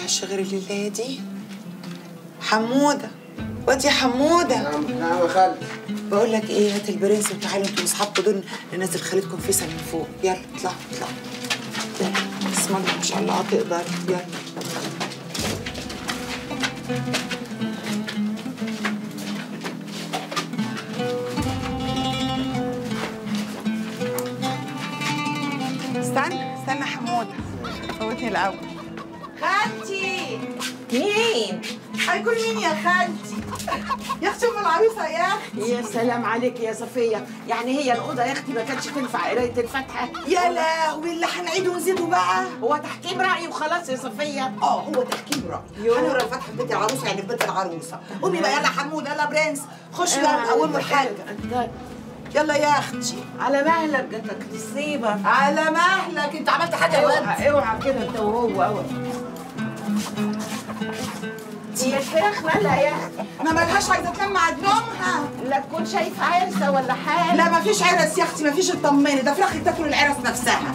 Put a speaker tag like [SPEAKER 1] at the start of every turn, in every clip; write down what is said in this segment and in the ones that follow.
[SPEAKER 1] وحشه غير الليله دي حموده واد يا حموده
[SPEAKER 2] نعم نعم يا خالتي
[SPEAKER 1] بقول لك ايه هات البرنس وتعالوا انتوا واصحابكم دول ننزل خالتكم فيصل من فوق يلا اطلعوا اطلعوا يلا بسم الله ما شاء الله هتقدر يلا استنى استنى حموده فوتني الاول خالتي
[SPEAKER 3] مين؟
[SPEAKER 1] هيكون مين يا خالتي يا اختي ام العروسه يا اختي
[SPEAKER 3] يا سلام عليك يا صفية يعني هي الأوضة يا أختي ما كانتش تنفع قراية الفاتحة
[SPEAKER 1] يا لهوي اللي هنعيد ونزيده بقى
[SPEAKER 3] هو تحكيم رأي وخلاص يا صفية
[SPEAKER 1] اه هو تحكيم رأي
[SPEAKER 3] يوه.
[SPEAKER 1] هنقرا الفاتحه في بيت العروسه يعني في بيت العروسه قومي بقى يلا حمود يلا برنس خشوا يلا قوموا الحاجه
[SPEAKER 3] أنت
[SPEAKER 1] يلا يا اختي
[SPEAKER 3] على مهلك جاتك نصيبة
[SPEAKER 1] على مهلك انت عملت حاجه يا ولد
[SPEAKER 3] اوعى اوعى كده انت وهو اوعى دي الفراخ مالها يا اختي
[SPEAKER 1] ما مالهاش عايزه تلم مع نومها
[SPEAKER 3] لا تكون شايفه عرسه ولا حاجه
[SPEAKER 1] لا ما فيش عرس يا اختي ما فيش اطمني ده فراخ تاكل العرس نفسها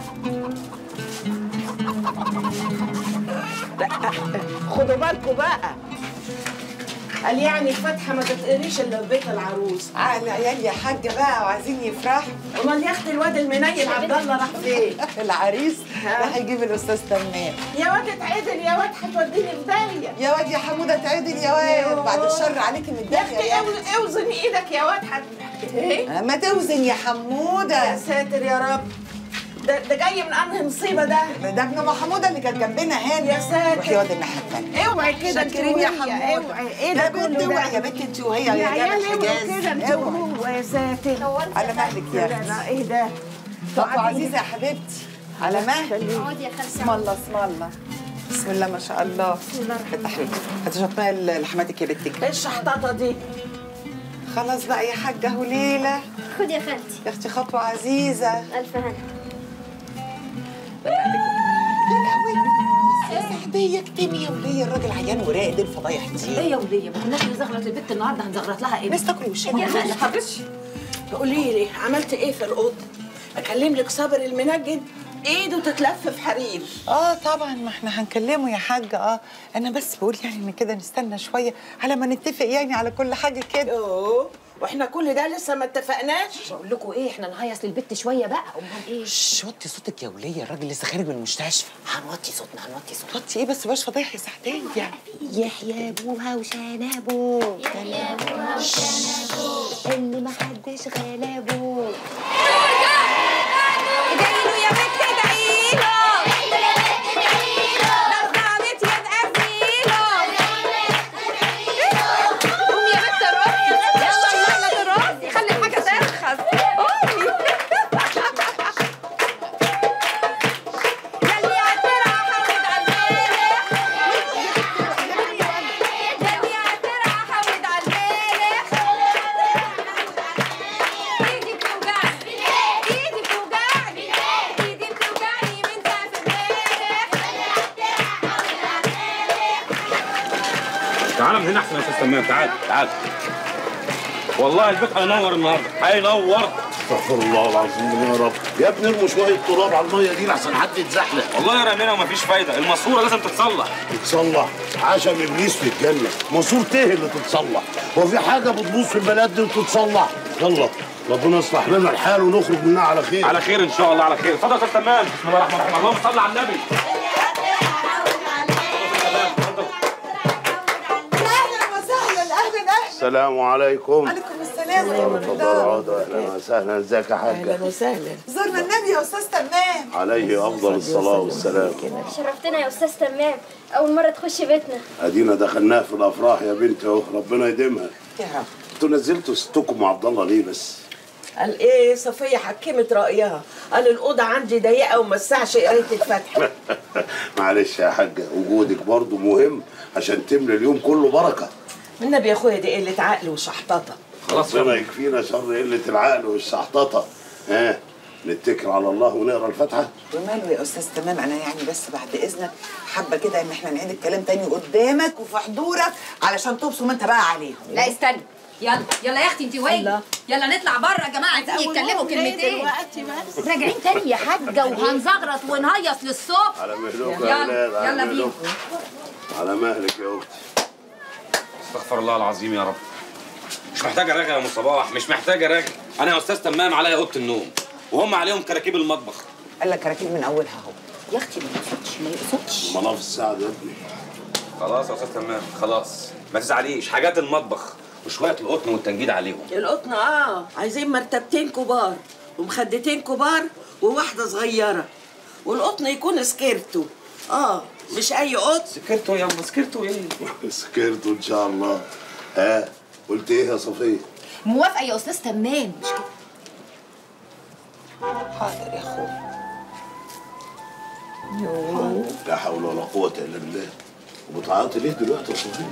[SPEAKER 3] خدوا بالكم بقى قال يعني الفاتحه ما تتقريش الا في بيت العروس
[SPEAKER 1] على العيال يا حاجه بقى وعايزين يفرحوا
[SPEAKER 3] امال يا اختي الواد المنيل عبد الله راح فين
[SPEAKER 1] العريس
[SPEAKER 3] ها؟
[SPEAKER 1] راح يجيب الاستاذ تمام
[SPEAKER 3] يا واد اتعدل يا واد هتوديني في داهيه
[SPEAKER 1] يا واد يا حموده تعدل يا واد بعد الشر عليك من
[SPEAKER 3] يا
[SPEAKER 1] الدنيا
[SPEAKER 3] اختي
[SPEAKER 1] يا
[SPEAKER 3] اوز- اوزن ايدك يا واد حد ايه
[SPEAKER 1] ما توزن يا
[SPEAKER 3] يا
[SPEAKER 1] حموده
[SPEAKER 3] ساتر يا رب ده ده جاي من انهي مصيبه ده
[SPEAKER 1] ده ابن ام حموده اللي كانت جنبنا هنا
[SPEAKER 3] يا ساتر.
[SPEAKER 1] روحي يا واد الناحيه الثانيه
[SPEAKER 3] اوعي كده انت
[SPEAKER 1] شاكرين يا
[SPEAKER 3] وهي،
[SPEAKER 1] حموده
[SPEAKER 3] اوعي ايه ده
[SPEAKER 1] يا
[SPEAKER 3] كله
[SPEAKER 1] بنت
[SPEAKER 3] ده
[SPEAKER 1] اوعي يا بنت انت وهي
[SPEAKER 3] يا
[SPEAKER 1] يا
[SPEAKER 3] عيال
[SPEAKER 1] جامع
[SPEAKER 3] اوعوا
[SPEAKER 1] حجاز
[SPEAKER 3] كده انت
[SPEAKER 1] اوعي
[SPEAKER 3] وهو يا ساتر
[SPEAKER 1] على مهلك يا اختي
[SPEAKER 3] لا ايه ده
[SPEAKER 1] خطوه عزيزه يا حبيبتي على مهلك
[SPEAKER 4] اقعدي يا خالتي
[SPEAKER 1] بسم الله بسم الله بسم الله ما شاء الله بسم الله الرحمن الرحيم هتشطبي لحماتك يا بنتك
[SPEAKER 3] ايه الشحطاطه دي
[SPEAKER 1] خلاص بقى يا حاجه هليله
[SPEAKER 4] خدي يا خالتي
[SPEAKER 1] يا اختي خطوه عزيزه
[SPEAKER 4] الف هنا
[SPEAKER 1] يا لهوي يا صاحبي اكتمي يا وليه الراجل عيان وراقد الفضايح
[SPEAKER 5] ايه
[SPEAKER 1] دي
[SPEAKER 5] يا وليه ما كناش نزغرط البت النهارده هنزغرط لها ايه
[SPEAKER 1] الناس تاكل وشها
[SPEAKER 5] يا خالتي
[SPEAKER 3] قولي لي عملت ايه في الاوضه اكلم لك صابر المنجد ايده تتلف في حرير
[SPEAKER 1] اه طبعا ما احنا هنكلمه يا حاجه اه انا بس بقول يعني ان كده نستنى شويه على ما نتفق يعني على كل حاجه كده
[SPEAKER 3] اوه واحنا كل ده لسه ما اتفقناش
[SPEAKER 5] بقول لكم ايه احنا نهيص للبت شويه بقى امال ايه
[SPEAKER 1] شش وطي صوتك يا وليه الراجل لسه خارج من المستشفى
[SPEAKER 5] هنوطي صوتنا هنوطي صوتنا
[SPEAKER 1] وطي ايه بس باش فضايح يا سعدين يعني
[SPEAKER 5] يحيى ابوها وشنبه اللي ما حدش غلبه
[SPEAKER 6] ادعيله يا بنت ادعيله نظمت يد قفيله قومي يا بنت الرقص يلا يلا الرقص خلي الحاجه ترخص قومي يلي عالترعه حاولت عالبارح يلي عالترعه حاولت عالبارح ايدي بتوجعني ايدي بتوجعني ايدي بتوجعني من سقف امبارح
[SPEAKER 7] تعال من هنا احسن يا استاذ تمام تعال تعال والله البيت هينور النهارده هينور
[SPEAKER 8] استغفر الله العظيم يا رب يا ابني ارموا شويه تراب على الميه دي لحسن حد يتزحلق
[SPEAKER 7] والله رمينا ومفيش فايده الماسوره لازم تتصلح
[SPEAKER 8] تتصلح عشم ابليس في الجنه منصور تيه اللي تتصلح هو في حاجه بتبوظ في البلد دي وتتصلح يلا ربنا يصلح لنا الحال ونخرج منها على خير
[SPEAKER 7] على خير ان شاء الله على خير اتفضل يا استاذ تمام بسم الله الرحمن الرحيم اللهم صل على النبي
[SPEAKER 1] اهلا وسهلا اهلا اهلا
[SPEAKER 8] السلام عليكم
[SPEAKER 1] عليكم السلام ورحمه
[SPEAKER 8] اتفضل
[SPEAKER 1] الله
[SPEAKER 8] اقعدوا اهلا وسهلا ازيك يا حاجه
[SPEAKER 3] اهلا وسهلا
[SPEAKER 1] زرنا النبي يا استاذ تمام
[SPEAKER 8] عليه افضل الصلاه والسلام
[SPEAKER 4] شرفتنا يا استاذ تمام اول مره تخش بيتنا
[SPEAKER 8] ادينا دخلناها في الافراح يا بنتي اهو ربنا يديمها
[SPEAKER 1] يا رب
[SPEAKER 8] انتوا نزلتوا ستكم مع عبد الله ليه بس
[SPEAKER 3] قال ايه صفيه حكمت رايها قال الاوضه عندي ضيقه وما تسعش قرايه الفاتحه
[SPEAKER 8] معلش يا حاجه وجودك برضو مهم عشان تملى اليوم كله بركه
[SPEAKER 3] النبي يا اخويا دي قله عقل وشحططه
[SPEAKER 7] خلاص
[SPEAKER 8] ربنا
[SPEAKER 7] يا
[SPEAKER 8] يكفينا شر قله العقل والشحططه ها نتكل على الله ونقرا الفاتحه
[SPEAKER 1] وماله يا استاذ تمام انا يعني بس بعد اذنك حابه كده ان احنا نعيد الكلام تاني قدامك وفي حضورك علشان تبصم انت بقى عليهم
[SPEAKER 6] لا استنى يلا يلا يا اختي انت وين
[SPEAKER 3] الله.
[SPEAKER 6] يلا نطلع بره يا جماعه عايزين يتكلموا كلمتين
[SPEAKER 3] دلوقتي بس
[SPEAKER 6] راجعين تاني يا حاجه وهنزغرط ونهيص للصبح
[SPEAKER 8] على مهلك
[SPEAKER 6] يلا،
[SPEAKER 8] يا ولاد على
[SPEAKER 6] يلا
[SPEAKER 8] مهلك. على مهلك يا اختي
[SPEAKER 7] استغفر الله العظيم يا رب مش محتاج اراجع يا ام صباح مش محتاج اراجع انا يا استاذ تمام عليا اوضه النوم وهم عليهم كراكيب المطبخ
[SPEAKER 1] قال لك راكب من اولها اهو
[SPEAKER 3] يا اختي ما يقصدش ما يقصدش
[SPEAKER 8] مناف السعد يا ابني
[SPEAKER 7] خلاص يا استاذ تمام خلاص ما تزعليش حاجات المطبخ وشويه القطن والتنجيد عليهم
[SPEAKER 3] القطن اه عايزين مرتبتين كبار ومخدتين كبار وواحده صغيره والقطن يكون سكيرتو اه مش اي قطن
[SPEAKER 7] سكرتوا يا سكرتوا ايه
[SPEAKER 8] سكرت ان شاء الله ها قلت ايه يا صفيه
[SPEAKER 6] موافقه يا استاذ تمام مش كده
[SPEAKER 1] حاضر يا اخويا
[SPEAKER 8] لا حول ولا قوه الا بالله وبتعيطي ليه دلوقتي يا صفيه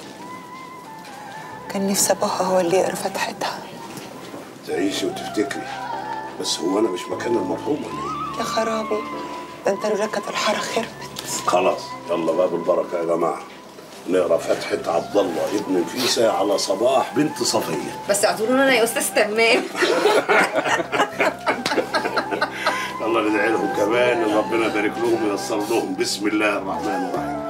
[SPEAKER 1] كان نفسي ابوها هو اللي يقرا فتحتها
[SPEAKER 8] تعيشي وتفتكري بس هو انا مش مكان المرحوم ولا ايه
[SPEAKER 1] يا خرابي ده انت لولا كانت الحاره خربت
[SPEAKER 8] خلاص يلا بقى بالبركه يا جماعه نقرا فتحة عبد الله ابن نفيسة على صباح بنت صفية
[SPEAKER 6] بس اعذرونا انا يا استاذ تمام
[SPEAKER 8] الله ندعي لهم كمان إن ربنا يبارك لهم وييسر لهم بسم الله الرحمن الرحيم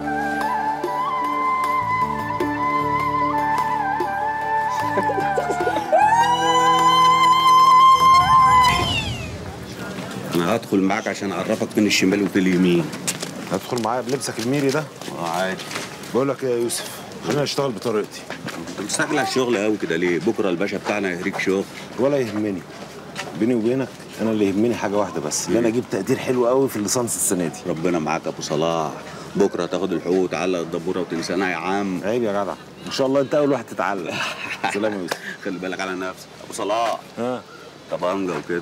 [SPEAKER 2] انا هدخل معاك عشان اعرفك من الشمال وفي اليمين
[SPEAKER 9] هتدخل معايا بلبسك الميري ده
[SPEAKER 2] اه عادي
[SPEAKER 9] بقول لك ايه يا يوسف خلينا نشتغل بطريقتي
[SPEAKER 2] انت مستعجل على الشغل قوي كده ليه بكره الباشا بتاعنا يهريك شغل
[SPEAKER 9] ولا يهمني بيني وبينك انا اللي يهمني حاجه واحده بس ان انا اجيب تقدير حلو قوي في الليسانس السنه دي
[SPEAKER 2] ربنا معاك يا ابو صلاح بكره تاخد الحقوق وتعلق الدبوره وتنسانا يا عم
[SPEAKER 9] عيب يا جدع ان شاء الله انت اول واحد تتعلم سلام يا يوسف
[SPEAKER 2] خلي بالك على نفسك ابو صلاح
[SPEAKER 9] ها
[SPEAKER 2] طبنجه وكده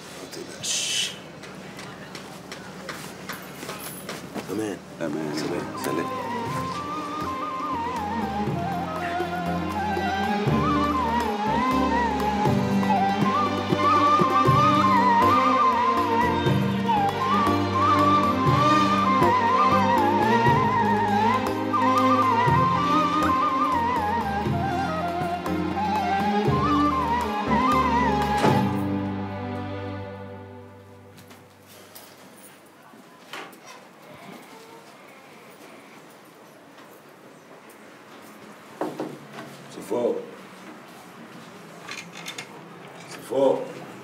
[SPEAKER 8] امان
[SPEAKER 2] امان سلام سلام
[SPEAKER 8] صفاء صفاء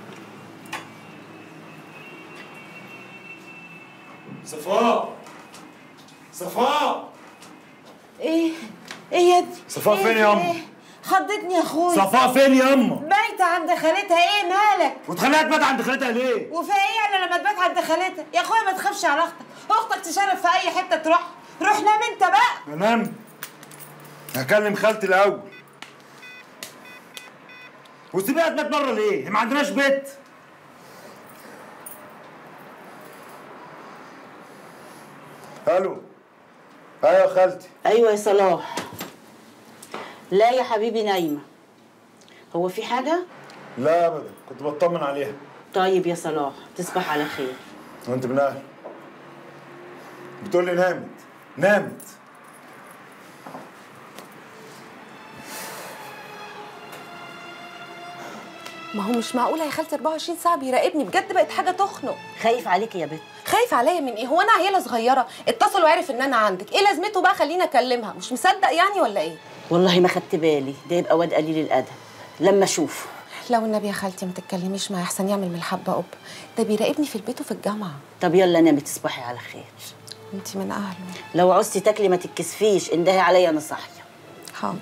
[SPEAKER 8] صفاء صفاء
[SPEAKER 3] ايه ايه يا دي
[SPEAKER 9] صفاء
[SPEAKER 3] إيه
[SPEAKER 9] فين يا
[SPEAKER 3] في
[SPEAKER 9] أم؟
[SPEAKER 3] إيه؟ خضتني يا اخويا
[SPEAKER 9] صفاء فين يا اما
[SPEAKER 3] بايته عند خالتها ايه مالك
[SPEAKER 9] وتخليها تبات عند خالتها ليه
[SPEAKER 3] وفي ايه انا لما تبات عند خالتها يا اخويا ما تخافش على اختك اختك تشرف في اي حته تروح روح نام انت بقى
[SPEAKER 9] انام هكلم خالتي الاول وسيبيها تبات بره ليه؟ ما عندناش بيت الو ايوه يا خالتي
[SPEAKER 3] ايوه يا صلاح لا يا حبيبي نايمه هو في حاجه
[SPEAKER 9] لا ابدا كنت بطمن عليها
[SPEAKER 3] طيب يا صلاح تصبح على خير
[SPEAKER 9] وانت من اهل بتقول لي نامت نامت
[SPEAKER 10] ما هو مش معقوله يا خالتي 24 ساعه بيراقبني بجد بقت حاجه تخنق
[SPEAKER 3] خايف عليك يا بنت
[SPEAKER 10] خايف عليا من ايه هو انا عيله صغيره اتصل وعرف ان انا عندك ايه لازمته بقى خليني اكلمها مش مصدق يعني ولا ايه
[SPEAKER 3] والله ما خدت بالي ده يبقى واد قليل الادب لما اشوفه
[SPEAKER 10] لو النبي يا خالتي ما تتكلميش معاه احسن يعمل من الحبه قب ده بيراقبني في البيت وفي الجامعه
[SPEAKER 3] طب يلا نامي تصبحي على خير
[SPEAKER 10] انت من اهله
[SPEAKER 3] لو عوزتي تاكلي ما تتكسفيش اندهي عليا انا صاحيه
[SPEAKER 10] حاضر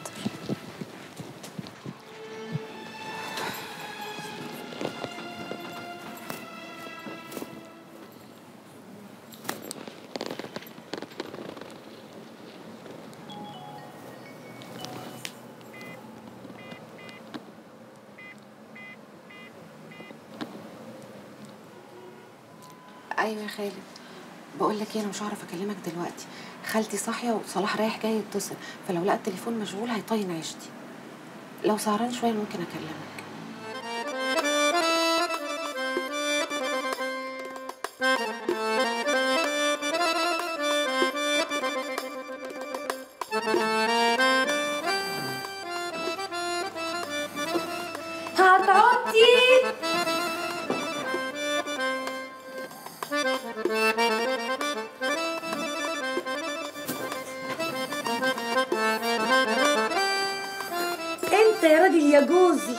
[SPEAKER 10] ايوه يا خالد بقول لك ايه انا مش هعرف اكلمك دلوقتي خالتي صاحيه وصلاح رايح جاي يتصل فلو لقى التليفون مشغول هيطين عيشتي لو سهران شويه ممكن اكلمك
[SPEAKER 11] تعطي انت يا راجل يا جوزي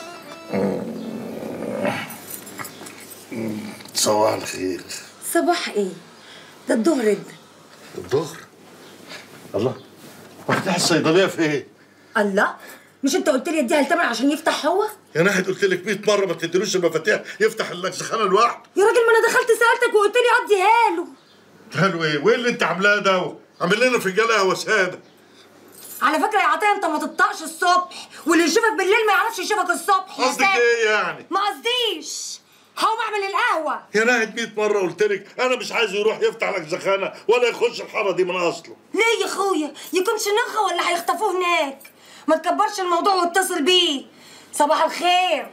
[SPEAKER 8] صباح الخير
[SPEAKER 11] صباح ايه ده الظهر ادى
[SPEAKER 8] الظهر الله مفتاح الصيدليه في ايه؟
[SPEAKER 11] الله مش انت قلت لي اديها لتامر عشان يفتح هو
[SPEAKER 8] يا ناحية قلت لك 100 مرة ما تديلوش المفاتيح يفتح اللكزخانة لوحده
[SPEAKER 11] يا راجل ما انا دخلت سالتك وقلت لي اديها له
[SPEAKER 8] حلو ايه؟ وايه اللي انت عاملاه ده؟ عامل لنا فنجان قهوة سادة
[SPEAKER 11] على فكره يا عطيه انت ما تبطأش الصبح واللي يشوفك بالليل ما يعرفش يشوفك الصبح يا
[SPEAKER 8] قصدك
[SPEAKER 11] ساتر.
[SPEAKER 8] ايه يعني؟
[SPEAKER 11] ما قصديش هقوم اعمل القهوه
[SPEAKER 8] يا ناحية 100 مرة قلت لك أنا مش عايز يروح يفتح لكزخانة ولا يخش الحارة دي من أصله
[SPEAKER 11] ليه يا اخويا يكونش نخه ولا هيخطفوه هناك ما تكبرش الموضوع واتصل بيه صباح الخير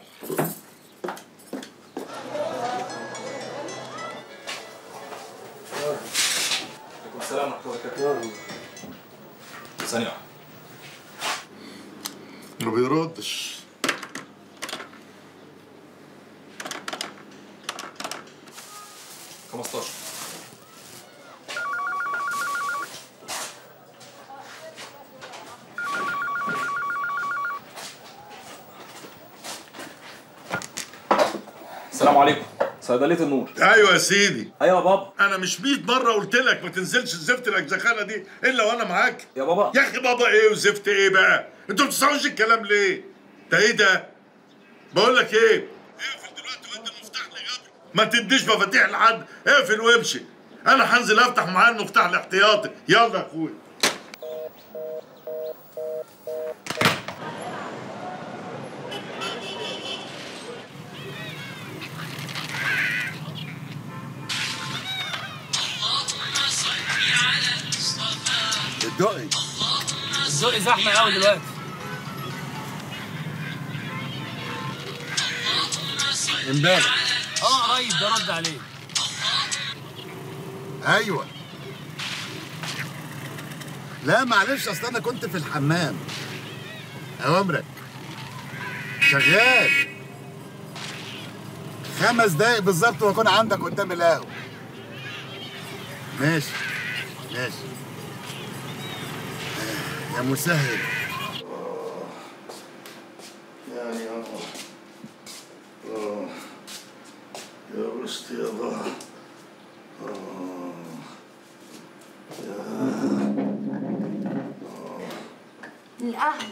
[SPEAKER 12] عليكم السلام ورحمة الله وبركاته ثانية واحدة
[SPEAKER 8] ما بيردش
[SPEAKER 12] خمستاشر السلام عليكم صيدلية النور
[SPEAKER 8] ايوه يا سيدي
[SPEAKER 12] ايوه يا بابا
[SPEAKER 8] انا مش 100 مره قلت لك ما تنزلش زفت الاجزخانه دي الا وانا معاك
[SPEAKER 12] يا بابا
[SPEAKER 8] يا اخي بابا ايه وزفت ايه بقى انتوا ما بتسمعوش الكلام ليه ده ايه ده بقول لك ايه اقفل دلوقتي وادي المفتاح لغبي ما تديش مفاتيح لحد اقفل وامشي انا هنزل افتح معاه المفتاح الاحتياطي يلا يا اخويا
[SPEAKER 13] الدقي
[SPEAKER 14] الذوق زحمه قوي دلوقتي
[SPEAKER 13] امبارح
[SPEAKER 14] اه قريب ده رد عليه
[SPEAKER 13] ايوه لا معلش اصل انا كنت في الحمام اوامرك شغال خمس دقايق بالظبط واكون عندك قدام القهوه ماشي ماشي آه، يا مسهل
[SPEAKER 8] يعني اه اه يا وسط يا ظهر اه
[SPEAKER 11] القهوه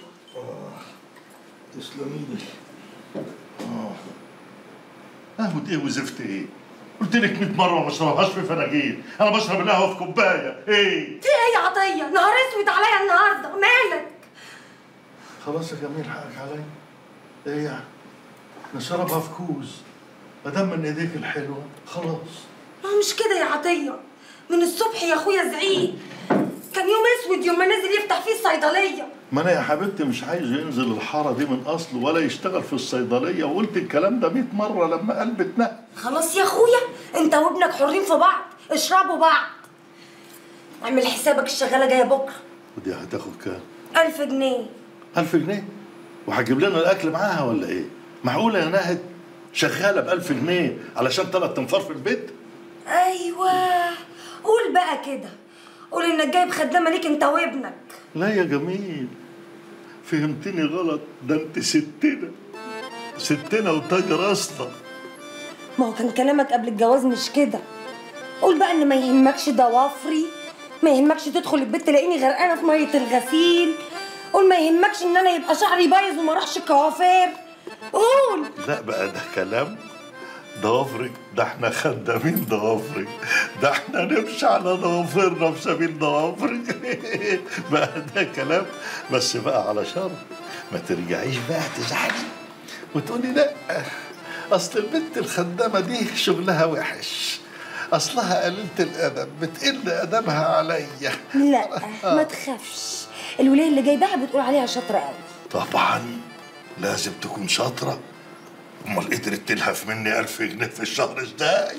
[SPEAKER 8] تسلمي لي اه قهوة ايه وزفت ايه؟ قلت لك 100 مرة ما بشربهاش في فناجين، أنا بشرب القهوة في كوباية، إيه؟
[SPEAKER 11] في ايه يا عطيه نهار اسود عليا النهارده مالك
[SPEAKER 8] خلاص يا جميل حقك عليا. إيه يعني؟ نشربها في كوز. ما دام من إيديك الحلوة خلاص.
[SPEAKER 11] ما هو مش كده يا عطيه من الصبح يا اخويا زعيق كان يوم اسود يوم ما نزل يفتح فيه الصيدليه
[SPEAKER 8] ما أنا يا حبيبتي مش عايز ينزل الحارة دي من أصله ولا يشتغل في الصيدلية وقلت الكلام ده 100 مرة لما قلبي اتنقل.
[SPEAKER 11] خلاص يا اخويا انت وابنك حرين في بعض اشربوا بعض اعمل حسابك الشغاله جايه بكره
[SPEAKER 8] ودي هتاخد كام؟
[SPEAKER 11] ألف جنيه
[SPEAKER 8] 1000 جنيه وهتجيب لنا الاكل معاها ولا ايه؟ معقوله يا ناهد شغاله ب 1000 جنيه علشان ثلاث تنفار في البيت؟
[SPEAKER 11] ايوه قول بقى كده قول انك جايب خدامه ليك انت وابنك
[SPEAKER 8] لا يا جميل فهمتني غلط ده انت ستنا ستنا وتاجر اصلا
[SPEAKER 11] ما هو كان كلامك قبل الجواز مش كده قول بقى ان ما يهمكش ضوافري ما يهمكش تدخل البيت تلاقيني غرقانه في ميه الغسيل قول ما يهمكش ان انا يبقى شعري بايظ وما اروحش الكوافير قول
[SPEAKER 8] لا بقى ده كلام ضوافرك ده احنا خدامين ضوافرك ده احنا نمشي على ضوافرنا في سبيل ضوافرك بقى ده كلام بس بقى على شرط ما ترجعيش بقى تزعلي وتقولي لا اصل البنت الخدامه دي شغلها وحش اصلها قليله الادب بتقل ادبها عليا
[SPEAKER 11] لا ما تخافش الولايه اللي جايباها بتقول عليها شاطره قوي
[SPEAKER 8] طبعا لازم تكون شاطره امال قدرت تلهف مني ألف جنيه في الشهر ازاي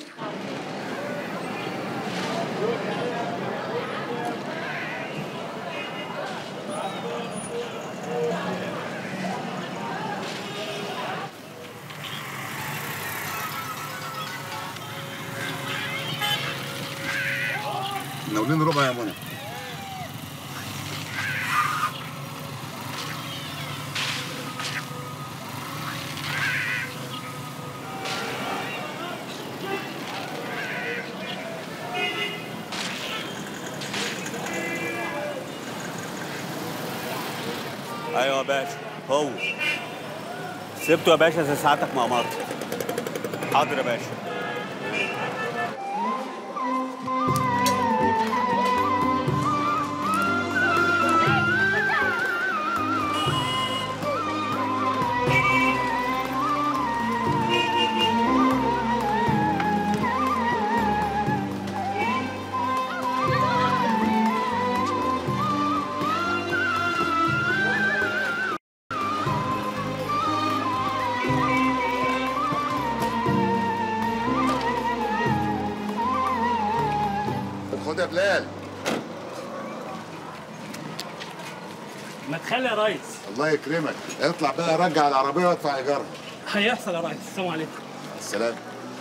[SPEAKER 13] ناولين ربع يا منى
[SPEAKER 2] ايوه يا باشا هو سبته يا باشا زي ساعتك ما امرت حاضر يا باشا
[SPEAKER 13] خد يا بلال
[SPEAKER 14] ما تخلي يا ريس
[SPEAKER 13] الله يكرمك اطلع بقى رجع العربيه وادفع ايجارها
[SPEAKER 14] هيحصل يا ريس السلام عليكم
[SPEAKER 13] السلام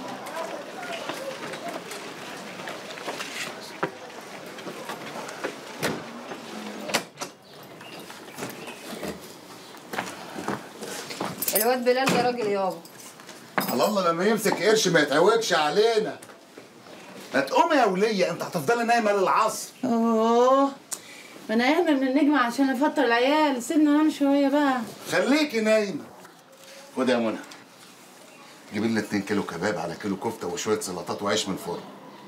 [SPEAKER 15] الواد بلال ده راجل يابا
[SPEAKER 13] على الله لما يمسك قرش ما يتعوجش علينا ما تقومي يا وليه انت هتفضلي نايمه للعصر
[SPEAKER 16] اوه ما انا قايمه من النجمه عشان افطر العيال سيبنا ننام شويه بقى
[SPEAKER 13] خليكي نايمه خد يا منى جيب لنا 2 كيلو كباب على كيلو كفته وشويه سلطات وعيش من الفرن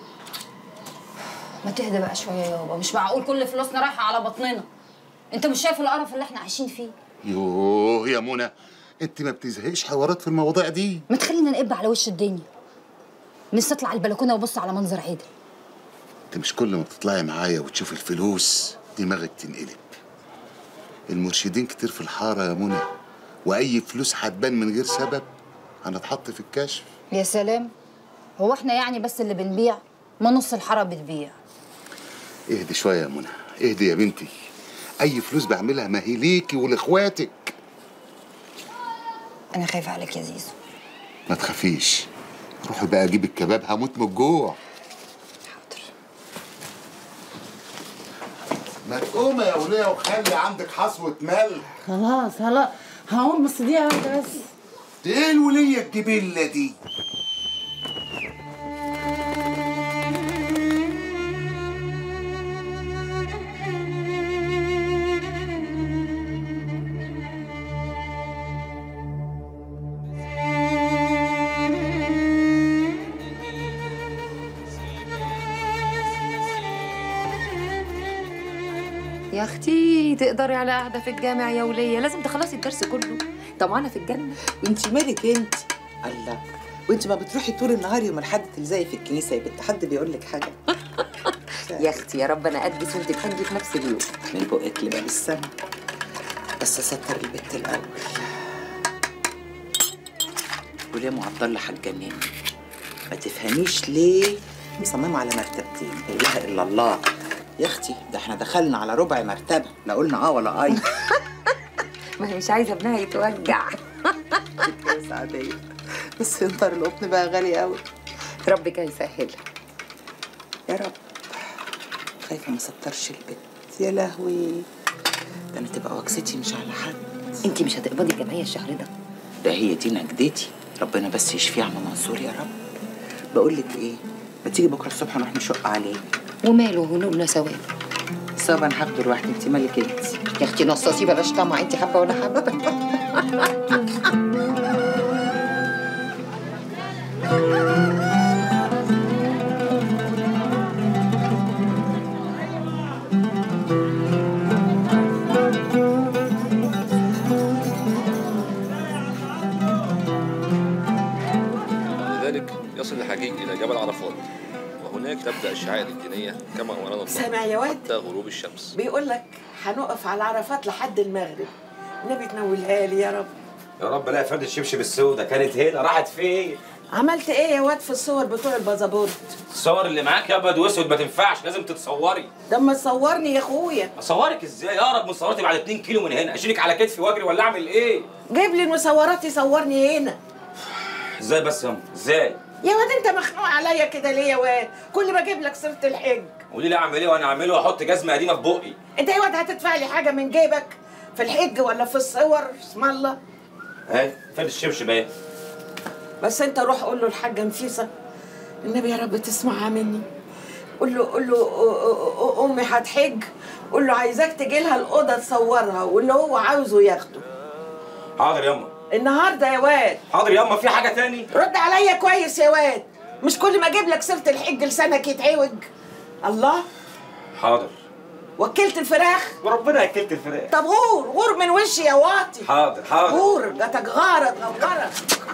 [SPEAKER 15] ما تهدى بقى شويه يابا مش معقول كل فلوسنا رايحه على بطننا انت مش شايف القرف اللي احنا عايشين فيه
[SPEAKER 13] يوه يا منى انت ما بتزهقش حوارات في المواضيع دي
[SPEAKER 15] ما تخلينا نقب على وش الدنيا نفسي اطلع البلكونه وابص على منظر عادل
[SPEAKER 13] انت مش كل ما تطلعي معايا وتشوفي الفلوس دماغك تنقلب المرشدين كتير في الحاره يا منى واي فلوس هتبان من غير سبب هنتحط في الكشف
[SPEAKER 15] يا سلام هو احنا يعني بس اللي بنبيع ما نص الحاره بتبيع
[SPEAKER 13] اهدي شويه يا منى اهدي يا بنتي اي فلوس بعملها ما هي ليكي ولاخواتك
[SPEAKER 15] انا خايفه عليك يا زيزو
[SPEAKER 13] ما تخافيش روحي بقى اجيب الكباب هموت من الجوع ما تقومي يا وليه وخلي عندك حصوة ملح
[SPEAKER 16] خلاص خلاص هقوم بس دقيقه واحده بس
[SPEAKER 13] ايه الولية الجبلة دي
[SPEAKER 5] يا اختي تقدري على قاعده في الجامع يا وليه لازم تخلصي الدرس كله طبعا في الجنه
[SPEAKER 1] وانت مالك انت الله وانت ما بتروحي طول النهار يوم الحد تلزقي في الكنيسه يا بنت حد بيقول لك حاجه
[SPEAKER 5] يا اختي يا رب انا قدس وانت تحجي في نفس اليوم
[SPEAKER 1] من بقك لباب السما بس استر البت الاول وليه معطل الله هتجنني ما تفهميش ليه مصممه على مرتبتين لا اله الا الله يا اختي ده احنا دخلنا على ربع مرتبه لا قلنا اه ولا اي
[SPEAKER 5] ما هي مش عايزه ابنها يتوجع
[SPEAKER 1] يا سعديه بس انطر القطن بقى غالي قوي
[SPEAKER 5] ربك هيسهلها
[SPEAKER 1] يا رب خايفه ما سترش البيت يا لهوي ده انا تبقى وكستي مش على حد
[SPEAKER 5] انت مش هتقبضي الجمعيه الشهر ده
[SPEAKER 1] ده هي دي نجدتي ربنا بس يشفيه عم منصور يا رب بقول لك ايه ما تيجي بكره الصبح نروح نشق عليه
[SPEAKER 5] وماله هنوبنا سوا
[SPEAKER 1] صعب انا هاخده لوحدي انت مالك انت
[SPEAKER 5] يا اختي نصاصي بلاش طمع انت حابه وانا حابه
[SPEAKER 12] لذلك يصل الحجيج إلى جبل عرفات وهناك تبدأ الشعائر الدينية كما أمرنا الله
[SPEAKER 3] سامع يا واد؟
[SPEAKER 12] حتى غروب الشمس
[SPEAKER 3] بيقول لك هنقف على عرفات لحد المغرب النبي تنولها لي يا رب
[SPEAKER 7] يا رب لا فرد الشبشب السوداء كانت هنا راحت فين؟
[SPEAKER 3] عملت ايه يا واد في الصور بتوع البازابورت
[SPEAKER 7] الصور اللي معاك يا ابيض واسود ما تنفعش لازم تتصوري
[SPEAKER 3] ده اما تصورني يا اخويا
[SPEAKER 7] اصورك ازاي اقرب من صورتي بعد 2 كيلو من هنا اشيلك على كتفي واجري ولا اعمل ايه
[SPEAKER 3] جيب لي المصورات يصورني هنا
[SPEAKER 7] ازاي بس يا أم؟ ازاي
[SPEAKER 3] يا واد انت مخنوق عليا كده ليه يا واد كل ما اجيب لك سيره الحج
[SPEAKER 7] قولي لي اعمل ايه وانا اعمله واحط جزمه قديمه في بقي
[SPEAKER 3] انت يا واد هتدفع لي حاجه من جيبك في الحج ولا في الصور اسم الله
[SPEAKER 7] اهي فين الشبشب اهي
[SPEAKER 3] بس انت روح قول له الحاجه نفيسه النبي يا رب تسمعها مني قول له قول له أ- أ- امي هتحج قول له عايزاك تجي لها الاوضه تصورها واللي هو عاوزه ياخده
[SPEAKER 7] حاضر ياما
[SPEAKER 3] النهارده يا واد
[SPEAKER 7] حاضر ياما في حاجه تاني
[SPEAKER 3] رد عليا كويس يا واد مش كل ما اجيب لك سيره الحج لسانك يتعوج الله
[SPEAKER 7] حاضر
[SPEAKER 3] وكلت الفراخ
[SPEAKER 7] وربنا اكلت الفراخ
[SPEAKER 3] طب غور غور من وشي يا واطي
[SPEAKER 7] حاضر حاضر
[SPEAKER 3] غور جاتك غاره تغوره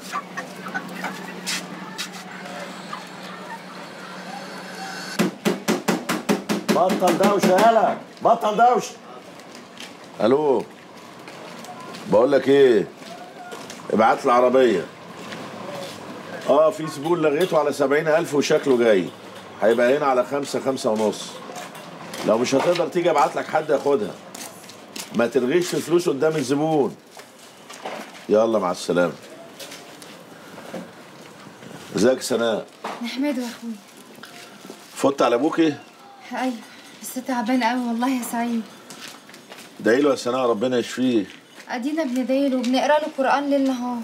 [SPEAKER 8] بطل دوشه يالا بطل دوشه الو بقول لك ايه ابعت لي عربيه اه في زبون لغيته على سبعين ألف وشكله جاي هيبقى هنا على خمسة خمسة ونص لو مش هتقدر تيجي ابعت لك حد ياخدها ما تلغيش في فلوس قدام الزبون يلا مع السلامة ازيك يا سناء
[SPEAKER 17] نحمده يا اخوي
[SPEAKER 8] فت على ابوكي
[SPEAKER 17] ايوه بس تعبان قوي والله يا سعيد
[SPEAKER 8] ادعي له يا سناء ربنا يشفيه
[SPEAKER 17] ادينا بندايله وبنقرا له قران ليل نهار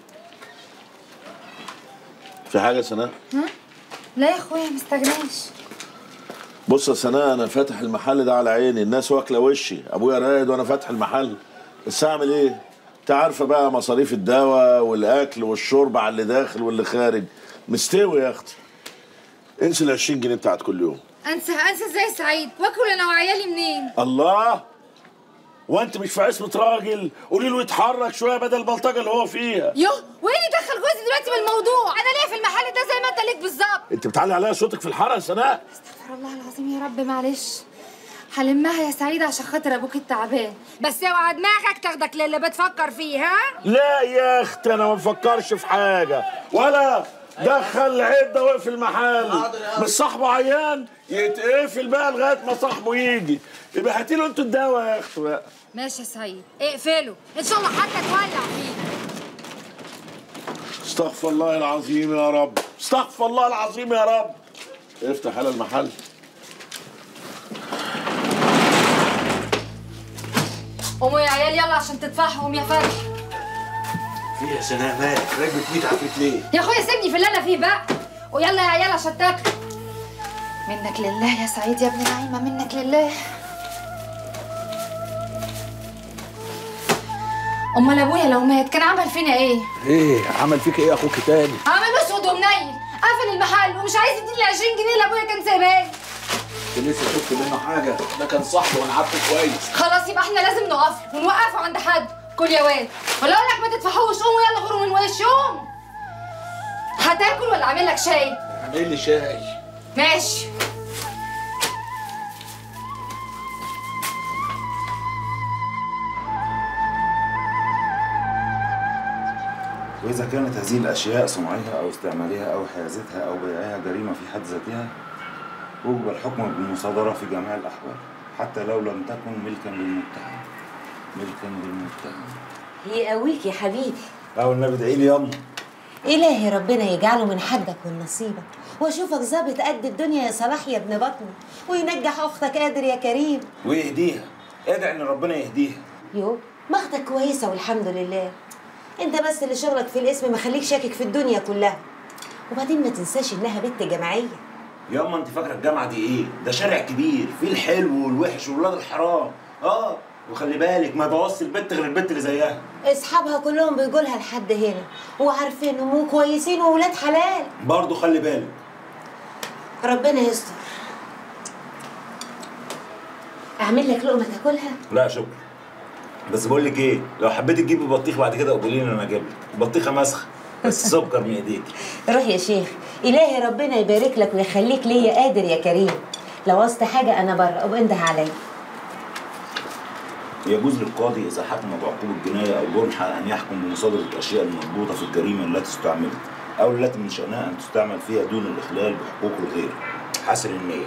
[SPEAKER 8] في حاجة يا سناء
[SPEAKER 17] ها لا يا اخويا مستغناش
[SPEAKER 8] بص يا سناء انا فاتح المحل ده على عيني الناس واكله وشي ابويا رايد وانا فاتح المحل بس اعمل ايه انت عارفه بقى مصاريف الدواء والاكل والشرب على اللي داخل واللي خارج مستوي يا اختي انسي ال 20 جنيه بتاعت كل يوم
[SPEAKER 17] انسى انسى ازاي يا سعيد واكل انا وعيالي منين
[SPEAKER 8] الله وانت مش في عصمه راجل قولي له يتحرك شويه بدل البلطجه اللي هو فيها
[SPEAKER 17] يوه وين يدخل جوزي دلوقتي بالموضوع انا ليا في المحل ده زي ما انت ليك بالظبط
[SPEAKER 8] انت بتعلي عليا صوتك في الحاره يا سناء
[SPEAKER 17] استغفر الله العظيم يا رب معلش هلمها يا سعيد عشان خاطر ابوك التعبان بس اوعى دماغك تاخدك للي بتفكر فيه ها
[SPEAKER 8] لا يا اختي انا ما بفكرش في حاجه ولا دخل عده وقف المحل مش صاحبه عيان يتقفل بقى لغايه ما صاحبه يجي يبقى هاتي له انتوا الدواء يا اختي بقى
[SPEAKER 17] ماشي يا سعيد اقفله ان شاء الله حتى تولع فيه
[SPEAKER 8] استغفر الله العظيم يا رب استغفر الله العظيم يا رب افتح على المحل
[SPEAKER 17] قوموا يا عيال يلا عشان تدفعهم يا فرح
[SPEAKER 9] في يا سناء مالك راكبة 100 عفريت ليه؟
[SPEAKER 17] يا اخويا سيبني في اللي انا فيه بقى ويلا يا عيال عشان تاكلوا منك لله يا سعيد يا ابن نعيمه منك لله امال ابويا لو مات كان عمل فينا ايه
[SPEAKER 18] ايه عمل فيك ايه اخوك تاني
[SPEAKER 17] عمل اسود ومنيل قفل المحل ومش عايز يديني ال 20 جنيه اللي ابويا كان سايبها لي
[SPEAKER 18] انت لسه شفت منه حاجه ده كان صاحبي وانا عارفه كويس
[SPEAKER 17] خلاص يبقى احنا لازم نقف ونوقفه عند حد كل يا واد ولا اقول لك ما تدفعوش قوموا يلا غوروا من وشي قوم هتاكل ولا اعمل لك شاي
[SPEAKER 18] اعمل لي شاي
[SPEAKER 17] ماشي
[SPEAKER 19] وإذا كانت هذه الأشياء صنعها أو استعمالها أو حيازتها أو بيعها جريمة في حد ذاتها وجب الحكم بالمصادرة في جميع الأحوال حتى لو لم تكن ملكا للمتهم ملكا للمتهم
[SPEAKER 11] يقويك يا حبيبي
[SPEAKER 19] أو النبي ادعي لي يلا
[SPEAKER 11] إلهي ربنا يجعله من حدك ومن نصيبك واشوفك ظابط قد الدنيا يا صلاح يا ابن بطني وينجح اختك قادر يا كريم
[SPEAKER 19] ويهديها ادعي إن ربنا يهديها
[SPEAKER 11] يو ما اختك كويسه والحمد لله انت بس اللي شغلك في الاسم مخليك شاكك في الدنيا كلها وبعدين ما تنساش انها بنت جماعيه
[SPEAKER 19] ياما أنت فاكرة الجامعة دي إيه؟ ده شارع كبير فيه الحلو والوحش وولاد الحرام آه وخلي بالك ما يبوظش البت غير البت اللي زيها
[SPEAKER 11] اصحابها كلهم بيجولها لحد هنا وعارفينهم وكويسين وولاد حلال
[SPEAKER 19] برضه خلي بالك
[SPEAKER 11] ربنا يستر اعمل لك لقمه تاكلها
[SPEAKER 19] لا شكرا بس بقول لك ايه لو حبيت تجيبي بطيخ بعد كده قولي لي انا اجيب لك بطيخه مسخه بس سكر من ايديك
[SPEAKER 11] روح يا شيخ الهي ربنا يبارك لك ويخليك ليا قادر يا كريم لو عوزت حاجه انا بره وانده عليا
[SPEAKER 19] يجوز للقاضي اذا حكم بعقوبه جنايه او جنحه ان يحكم بمصادره الاشياء المضبوطه في الجريمه التي استعملت او التي من شانها ان تستعمل فيها دون الاخلال بحقوق الغير حسن النيه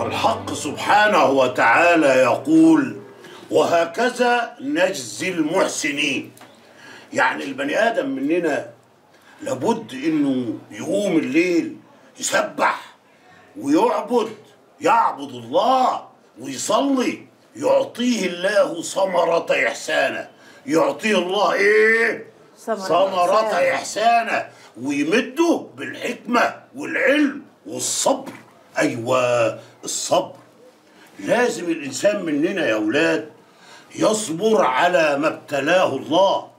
[SPEAKER 8] الحق سبحانه وتعالى يقول وهكذا نجزي المحسنين يعني البني ادم مننا لابد انه يقوم الليل يسبح ويعبد يعبد الله ويصلي يعطيه الله ثمرة إحسانه يعطيه الله إيه؟ ثمرة إحسانه ويمده بالحكمة والعلم والصبر أيوة الصبر لازم الإنسان مننا يا أولاد يصبر على ما ابتلاه الله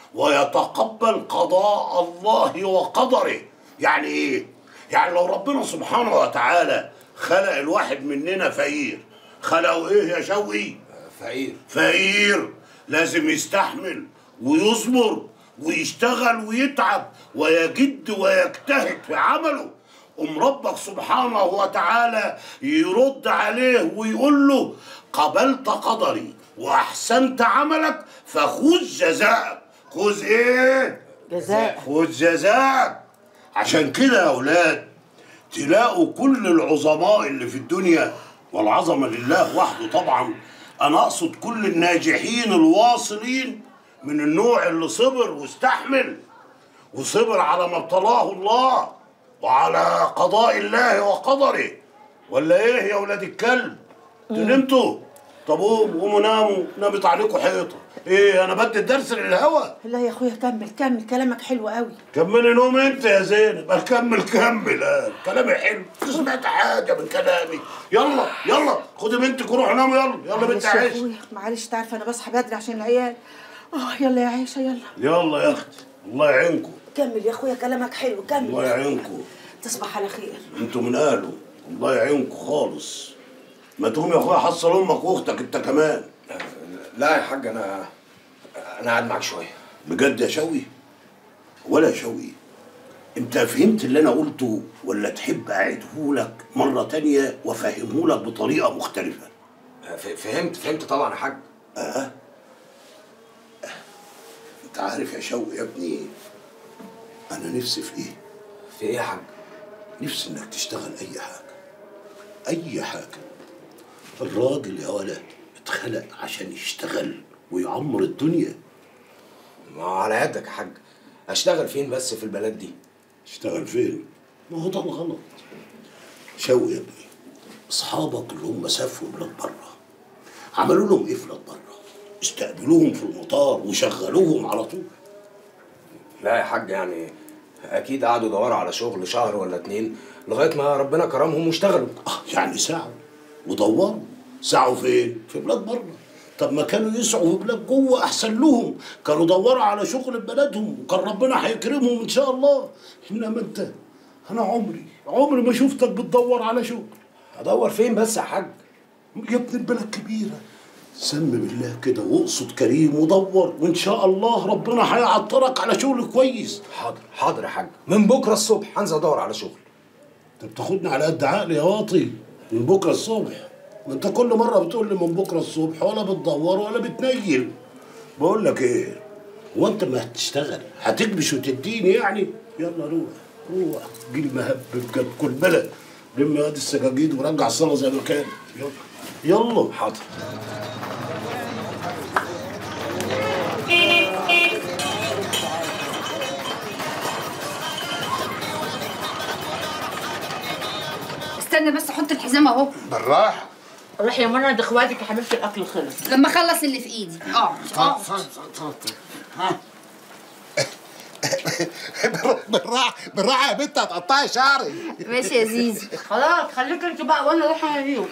[SPEAKER 8] ويتقبل قضاء الله وقدره يعني ايه يعني لو ربنا سبحانه وتعالى خلق الواحد مننا فقير خلقه ايه يا شوقي
[SPEAKER 18] فقير
[SPEAKER 8] فقير لازم يستحمل ويصبر ويشتغل ويتعب ويجد ويجتهد في عمله أم ربك سبحانه وتعالى يرد عليه ويقول له قبلت قدري وأحسنت عملك فخذ جزاءك خذ إيه؟
[SPEAKER 3] جزاء
[SPEAKER 8] خذ جزاءك عشان كده يا أولاد تلاقوا كل العظماء اللي في الدنيا والعظمة لله وحده طبعا أنا أقصد كل الناجحين الواصلين من النوع اللي صبر واستحمل وصبر على ما ابتلاه الله وعلى قضاء الله وقدره ولا ايه يا ولاد الكلب نمتوا طب قوموا قوموا ناموا نامت عليكم حيطه ايه انا بدي الدرس للهوا
[SPEAKER 16] لا يا اخويا كمل كمل كلامك حلو قوي
[SPEAKER 8] كملي نوم انت يا زينب اكمل كمل آه. كلامي حلو انت سمعت حاجه من كلامي يلا يلا خدي بنتك وروحوا ناموا يلا يلا بنت
[SPEAKER 16] معلش يا
[SPEAKER 8] عيش
[SPEAKER 16] اخويا معلش انت عارفه انا بصحى بدري عشان العيال اه يلا يا عيشه يلا
[SPEAKER 8] يلا يا اختي الله يعينكم
[SPEAKER 16] كمل يا اخويا كلامك حلو كمل
[SPEAKER 8] الله يعينكم
[SPEAKER 16] تصبح على خير
[SPEAKER 8] انتوا من اهله الله يعينكم خالص ما تقوم يا اخويا حصل امك واختك انت كمان
[SPEAKER 18] لا يا حاج انا انا قاعد معاك شويه
[SPEAKER 8] بجد يا شوقي ولا يا شوقي انت فهمت اللي انا قلته ولا تحب اعيدهولك مره تانية وافهمهولك بطريقه مختلفه
[SPEAKER 18] ف- فهمت فهمت طبعا يا حاج
[SPEAKER 8] اه انت عارف يا شوقي يا ابني انا نفسي في ايه
[SPEAKER 18] في ايه يا حاج
[SPEAKER 8] نفسي انك تشتغل اي حاجه اي حاجه الراجل يا ولد اتخلق عشان يشتغل ويعمر الدنيا
[SPEAKER 18] ما هو على قدك يا حاج اشتغل فين بس في البلد دي
[SPEAKER 8] اشتغل فين ما هو ده الغلط شوقي يا ابني اصحابك اللي هم سافروا بلاد بره عملوا لهم ايه في بلاد بره استقبلوهم في المطار وشغلوهم على طول
[SPEAKER 18] لا يا حاج يعني اكيد قعدوا يدوروا على شغل شهر ولا اتنين لغايه ما ربنا كرمهم واشتغلوا
[SPEAKER 8] اه يعني سعوا ودوروا سعوا فين في بلاد بره طب ما كانوا يسعوا في بلاد جوه احسن لهم كانوا دوروا على شغل في بلدهم وكان ربنا هيكرمهم ان شاء الله انما انت انا عمري عمري ما شفتك بتدور على شغل
[SPEAKER 18] ادور فين بس يا حاج
[SPEAKER 8] يا ابن البلد كبيره سم بالله كده واقصد كريم ودور وان شاء الله ربنا هيعطرك على شغل كويس
[SPEAKER 18] حاضر حاضر يا حاج من بكره الصبح هنزل ادور على شغل
[SPEAKER 8] انت بتاخدني على قد عقلي يا واطي من بكره الصبح ما انت كل مره بتقول لي من بكره الصبح ولا بتدور ولا بتنيل بقول لك ايه هو انت ما هتشتغل هتكبش وتديني يعني يلا روح روح جيل مهبب جد كل بلد لم يا واد السجاجيد ورجع الصلاه زي ما كان يلا يلا
[SPEAKER 18] حاضر
[SPEAKER 15] استنى بس احط الحزام اهو
[SPEAKER 13] بالراحه
[SPEAKER 16] روح يا منى ده اخواتك يا حبيبتي الاكل خلص
[SPEAKER 15] لما اخلص اللي في ايدي اه اه
[SPEAKER 13] بالراحه بالراحه يا بنت هتقطعي شعري
[SPEAKER 15] ماشي يا زيزو
[SPEAKER 16] خلاص خليك انت بقى وانا اروح اناديهم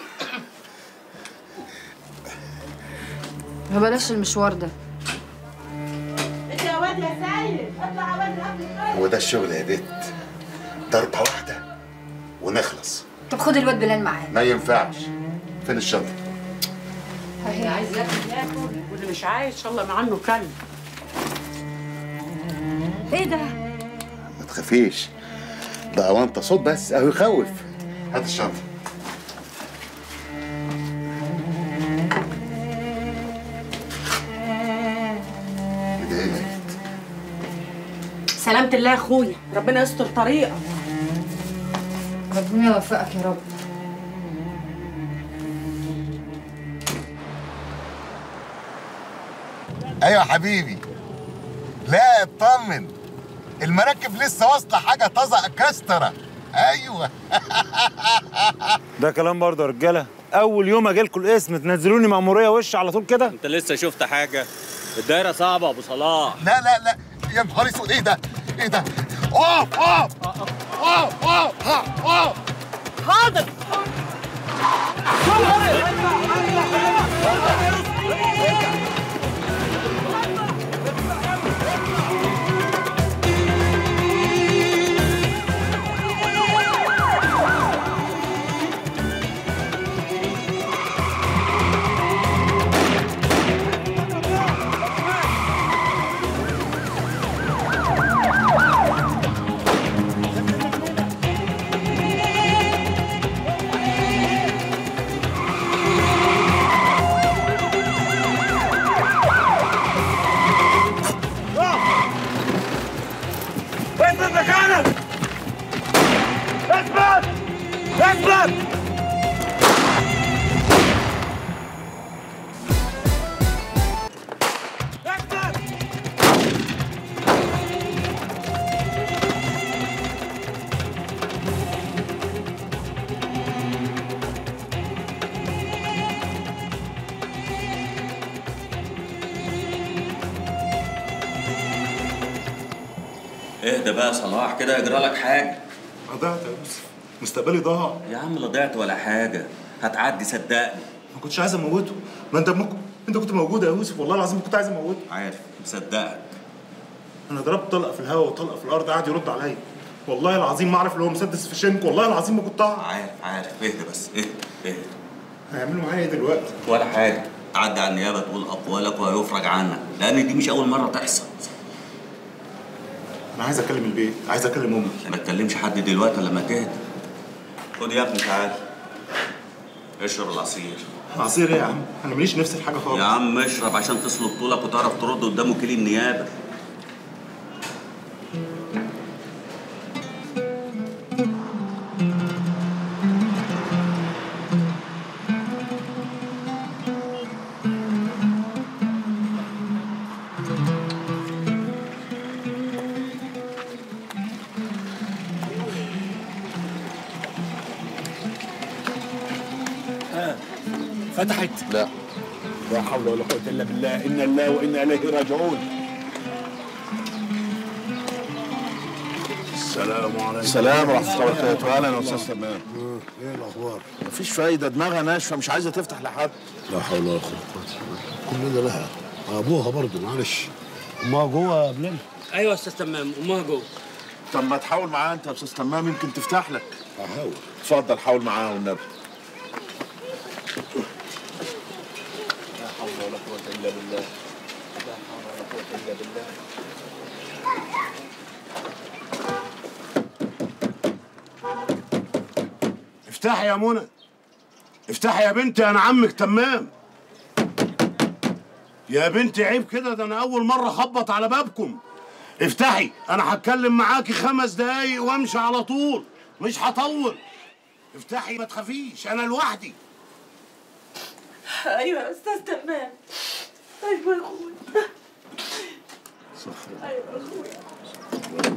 [SPEAKER 15] ما بلاش المشوار ده
[SPEAKER 16] انت يا واد يا سيد اطلع عمل الاكل
[SPEAKER 13] هو ده الشغل يا بنت ضربه واحده ونخلص
[SPEAKER 15] طب خد الواد بلال معانا
[SPEAKER 13] ما ينفعش فين الشنطه
[SPEAKER 16] اللي عايز ياكل ياكل واللي مش عايز ان شاء الله ما عنه كلب
[SPEAKER 15] ايه ده
[SPEAKER 13] ما تخافيش ده اوانطه صوت بس اهو يخوف هات الشنطه ده ايه ده؟
[SPEAKER 16] سلامة الله يا اخويا ربنا يستر طريقك
[SPEAKER 15] ربنا يوفقك يا رب
[SPEAKER 13] ايوه يا حبيبي لا اطمن المراكب لسه واصله حاجه طازه كستره ايوه
[SPEAKER 19] ده كلام برضه يا رجاله اول يوم اجي لكم الاسم تنزلوني مأمورية وش على طول كده
[SPEAKER 2] انت لسه شفت حاجه الدايره صعبه يا ابو صلاح
[SPEAKER 13] لا لا لا يا نهار اسود ايه ده ايه ده اوف اوف اوف اوف اوف
[SPEAKER 3] حاضر
[SPEAKER 20] اثبت مكانك اثبت اثبت
[SPEAKER 2] اهدى بقى يا صلاح كده يجرى لك حاجه
[SPEAKER 21] ضعت يا يوسف مستقبلي ضاع
[SPEAKER 2] يا عم لا ضعت ولا حاجه هتعدي صدقني
[SPEAKER 21] ما كنتش عايز اموته ما انت ممكن انت كنت موجود يا يوسف والله العظيم كنت عايز اموته
[SPEAKER 2] عارف مصدقك
[SPEAKER 21] انا ضربت طلقه في الهواء وطلقه في الارض قعد يرد عليا والله العظيم ما اعرف اللي هو مسدس في شنك والله العظيم ما كنت اعرف
[SPEAKER 2] عارف عارف اهدى بس اهدى اهدى
[SPEAKER 21] هيعملوا معايا ايه دلوقتي
[SPEAKER 2] ولا حاجه تعدي على النيابه تقول اقوالك وهيفرج عنك لان دي مش اول مره تحصل
[SPEAKER 21] انا عايز اكلم البيت عايز اكلم امي
[SPEAKER 2] ما تكلمش حد دلوقتي إلا لما تهدى خد يا ابني تعال اشرب العصير
[SPEAKER 21] عصير ايه يا عم انا ماليش نفس الحاجه خالص
[SPEAKER 2] يا عم اشرب عشان تصلب طولك وتعرف ترد قدام وكيل النيابه
[SPEAKER 22] فتحت لا لا حول ولا قوة إلا بالله إنا الله وإنا إليه راجعون
[SPEAKER 23] السلام عليكم
[SPEAKER 22] السلام ورحمة الله وبركاته أهلا يا أستاذ تمام
[SPEAKER 23] ايه الاخبار؟
[SPEAKER 22] مفيش فايدة دماغها ناشفة مش عايزة تفتح لحد
[SPEAKER 23] لا حول ولا قوه الا بالله كلنا لها ابوها برضه معلش امها جوه قبلنا
[SPEAKER 22] أيوة يا أستاذ تمام أمها جوه طب ما تحاول معاها أنت يا أستاذ تمام يمكن تفتح لك
[SPEAKER 23] هحاول
[SPEAKER 22] اتفضل حاول معاها والنبي لا حول ولا قوة إلا بالله لا حول ولا قوة إلا بالله
[SPEAKER 23] افتحي يا منى افتحي يا بنتي انا عمك تمام يا بنتي عيب كده ده انا اول مره اخبط على بابكم افتحي انا هتكلم معاكي خمس دقايق وامشي على طول مش هطول افتحي ما تخافيش انا لوحدي
[SPEAKER 3] ايوه يا استاذ تمام ايوه يا اخويا ايوه يا اخويا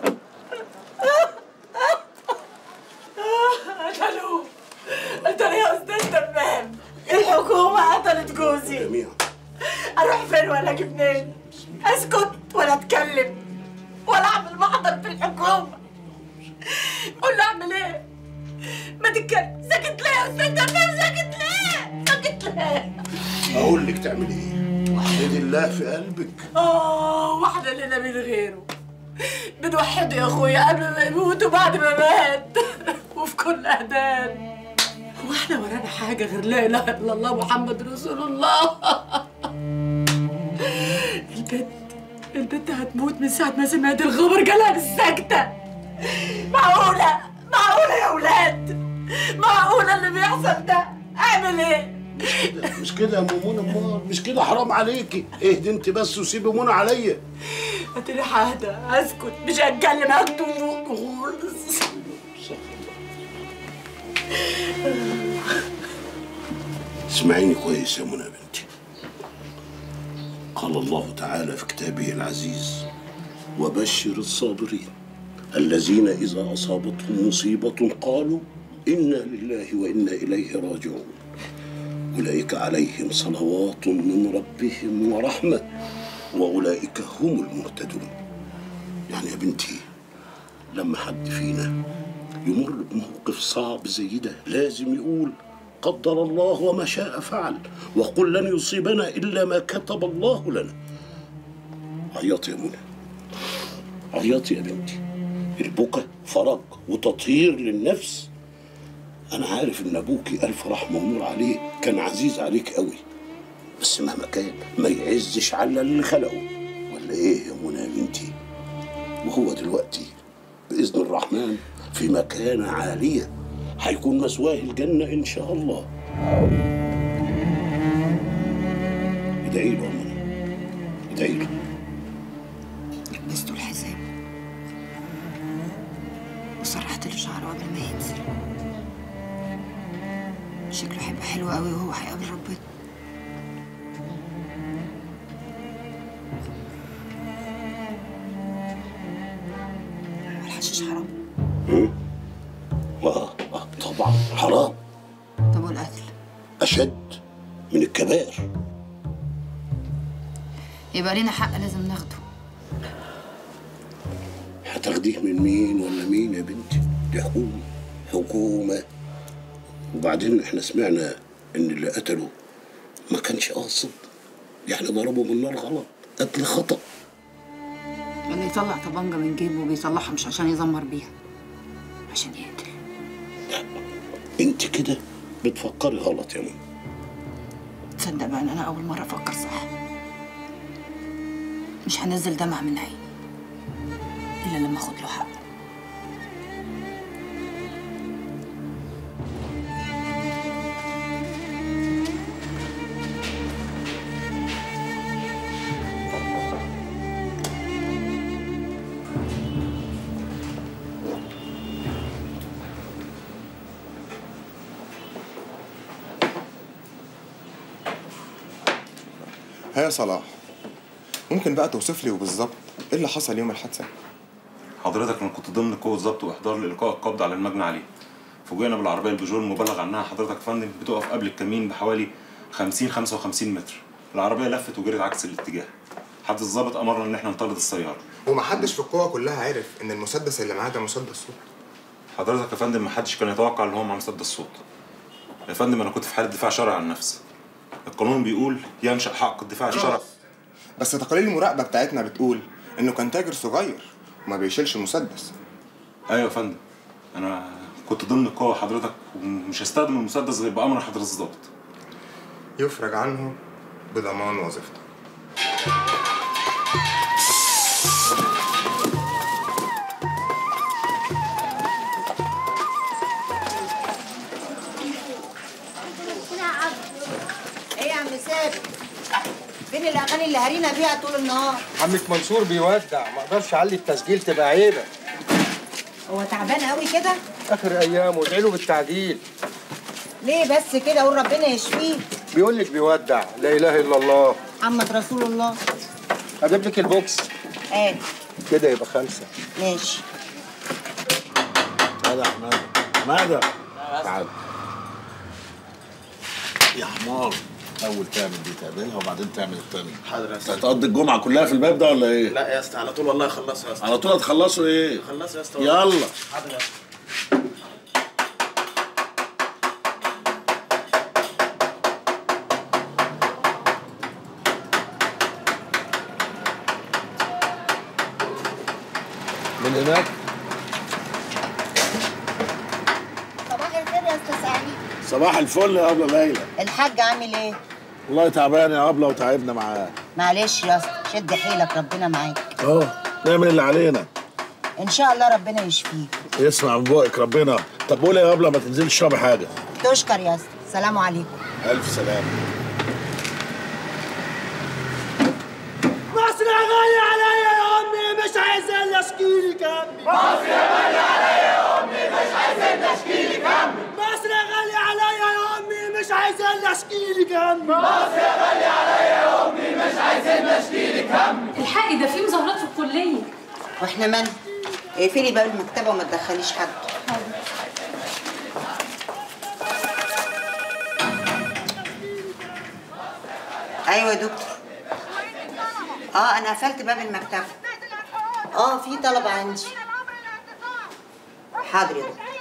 [SPEAKER 3] قتلوه قتلوا يا استاذ تمام الحكومه قتلت جوزي اروح فين ولا اجي منين اسكت ولا اتكلم ولا اعمل محضر في الحكومه قول له اعمل ايه ما تتكلم ساكت ليه يا استاذ تمام ساكت ليه ساكت ليه
[SPEAKER 23] اقول لك تعملي ايه وحدي الله في قلبك
[SPEAKER 3] اه واحدة لنا من غيره بنوحده يا اخويا قبل ما يموت وبعد ما مات وفي كل اذان هو احنا ورانا حاجة غير لا اله الا الله محمد رسول الله البنت البنت هتموت من ساعة ما سمعت الخبر جالها بالسكتة معقولة معقولة يا ولاد معقولة اللي بيحصل ده اعمل ايه
[SPEAKER 23] مش كده يا ام منى امال مش كده حرام عليكي اهدي انت بس وسيبي منى عليا
[SPEAKER 3] هاتلي ههدى اسكت مش هتكلم هكتم خالص
[SPEAKER 23] اسمعيني كويس يا منى يا بنتي
[SPEAKER 8] قال الله تعالى في كتابه العزيز وبشر الصابرين الذين إذا أصابتهم مصيبة قالوا إنا لله وإنا إليه راجعون أولئك عليهم صلوات من ربهم ورحمة وأولئك هم المهتدون يعني يا بنتي لما حد فينا يمر بموقف صعب زي ده لازم يقول قدر الله وما شاء فعل وقل لن يصيبنا إلا ما كتب الله لنا عيطي يا منى عيطي يا بنتي البكا فرج وتطهير للنفس أنا عارف إن أبوكي ألف رحمة ونور عليه كان عزيز عليك قوي بس مهما كان ما يعزش على اللي خلقه ولا إيه يا منى يا بنتي وهو دلوقتي بإذن الرحمن في مكانة عالية هيكون مسواه الجنة إن شاء الله ادعي له يا منى ادعي له
[SPEAKER 11] لبسته الحزام وسرحت له شعره قبل ما ينزل شكله هيبقى حلو قوي وهو هيقابل ربنا والحشيش حرام
[SPEAKER 8] آه آه طبعا حرام
[SPEAKER 11] طب والقتل
[SPEAKER 8] أشد من الكبائر
[SPEAKER 11] يبقى لينا حق لازم ناخده
[SPEAKER 8] هتاخديه من مين ولا مين يا بنتي دي حكومة حكومة وبعدين احنا سمعنا ان اللي قتله ما كانش قاصد يعني ضربه بالنار غلط قتل خطأ
[SPEAKER 11] اللي يطلع طبنجة من جيبه بيطلعها مش عشان يزمر بيها عشان يقتل
[SPEAKER 8] انت كده بتفكري غلط يا منى
[SPEAKER 11] تصدق بقى ان انا اول مرة افكر صح مش هنزل دمع من عيني الا لما اخد له حقه
[SPEAKER 4] ها يا صلاح ممكن بقى توصف لي وبالظبط ايه اللي حصل يوم الحادثه
[SPEAKER 19] حضرتك انا كنت ضمن قوه ضبط واحضار لالقاء القبض على المجني عليه فوجئنا بالعربيه البيجو المبلغ عنها حضرتك يا فندم بتقف قبل الكمين بحوالي 50 55 متر العربيه لفت وجرت عكس الاتجاه حد الظابط امرنا ان احنا نطرد السياره
[SPEAKER 4] ومحدش في القوه كلها عرف ان المسدس اللي معاه ده مسدس صوت
[SPEAKER 19] حضرتك يا فندم محدش كان يتوقع ان هو مع مسدس صوت يا فندم انا كنت في حاله دفاع شرعي عن نفسي القانون بيقول ينشا حق الدفاع الشرعي
[SPEAKER 4] بس تقارير المراقبه بتاعتنا بتقول انه كان تاجر صغير وما بيشيلش مسدس
[SPEAKER 19] ايوه يا فندم انا كنت ضمن القوه حضرتك ومش هستخدم المسدس غير بامر حضرتك الظابط
[SPEAKER 4] يفرج عنه بضمان وظيفته
[SPEAKER 6] ايه يا عم ثابت فين الاغاني اللي هرينا بيها طول النهار
[SPEAKER 10] عمك منصور بيودع ما اقدرش اعلي التسجيل تبقى عيبه
[SPEAKER 6] هو تعبان قوي كده
[SPEAKER 10] اخر ايامه وادعي له بالتعديل
[SPEAKER 6] ليه بس كده قول ربنا يشفيه
[SPEAKER 10] بيقول لك بيودع لا اله الا الله
[SPEAKER 6] محمد رسول الله
[SPEAKER 10] اجيب لك البوكس
[SPEAKER 6] ايه
[SPEAKER 10] كده يبقى خمسه ماشي
[SPEAKER 8] هذا حماده حماده تعال يا حمار اول تعمل دي تعملها وبعدين تعمل التانية
[SPEAKER 22] حاضر يا
[SPEAKER 8] انت هتقضي الجمعه كلها في الباب ده ولا ايه
[SPEAKER 22] لا يا اسطى على طول والله خلصها يا اسطى
[SPEAKER 8] على طول هتخلصوا ايه
[SPEAKER 22] خلصها يا اسطى
[SPEAKER 8] يلا
[SPEAKER 22] حاضر يا اسطى
[SPEAKER 8] من هناك
[SPEAKER 6] صباح الخير يا استاذ علي
[SPEAKER 8] صباح الفل يا ابله ليلى
[SPEAKER 6] الحاج عامل ايه
[SPEAKER 8] والله تعبان يا ابله وتعبنا معاه
[SPEAKER 6] معلش يا اسطى شد حيلك ربنا معاك
[SPEAKER 8] اهو نعمل اللي علينا
[SPEAKER 6] ان شاء الله ربنا يشفيك
[SPEAKER 8] يسمع من بقك ربنا طب قولي يا ابله ما تنزلش تشربي حاجه
[SPEAKER 6] تشكر يا اسطى سلام عليكم
[SPEAKER 8] الف سلامه
[SPEAKER 20] مصر غالي عليا يا امي مش عايزين اشكيلك امي مصر غالي عليا يا امي مش عايزين اشكيلك امي مصر غالي عليا يا امي مش عايزين نشكيلك همي
[SPEAKER 1] مصر غالية عليا يا امي مش عايزين نشكيلك هم
[SPEAKER 17] الحقي ده في مظاهرات في الكليه
[SPEAKER 6] واحنا من اقفلي باب المكتبه وما تدخليش حد ايوه يا دكتور اه انا قفلت باب المكتبه اه في طلبه عندي حاضر يا دكتور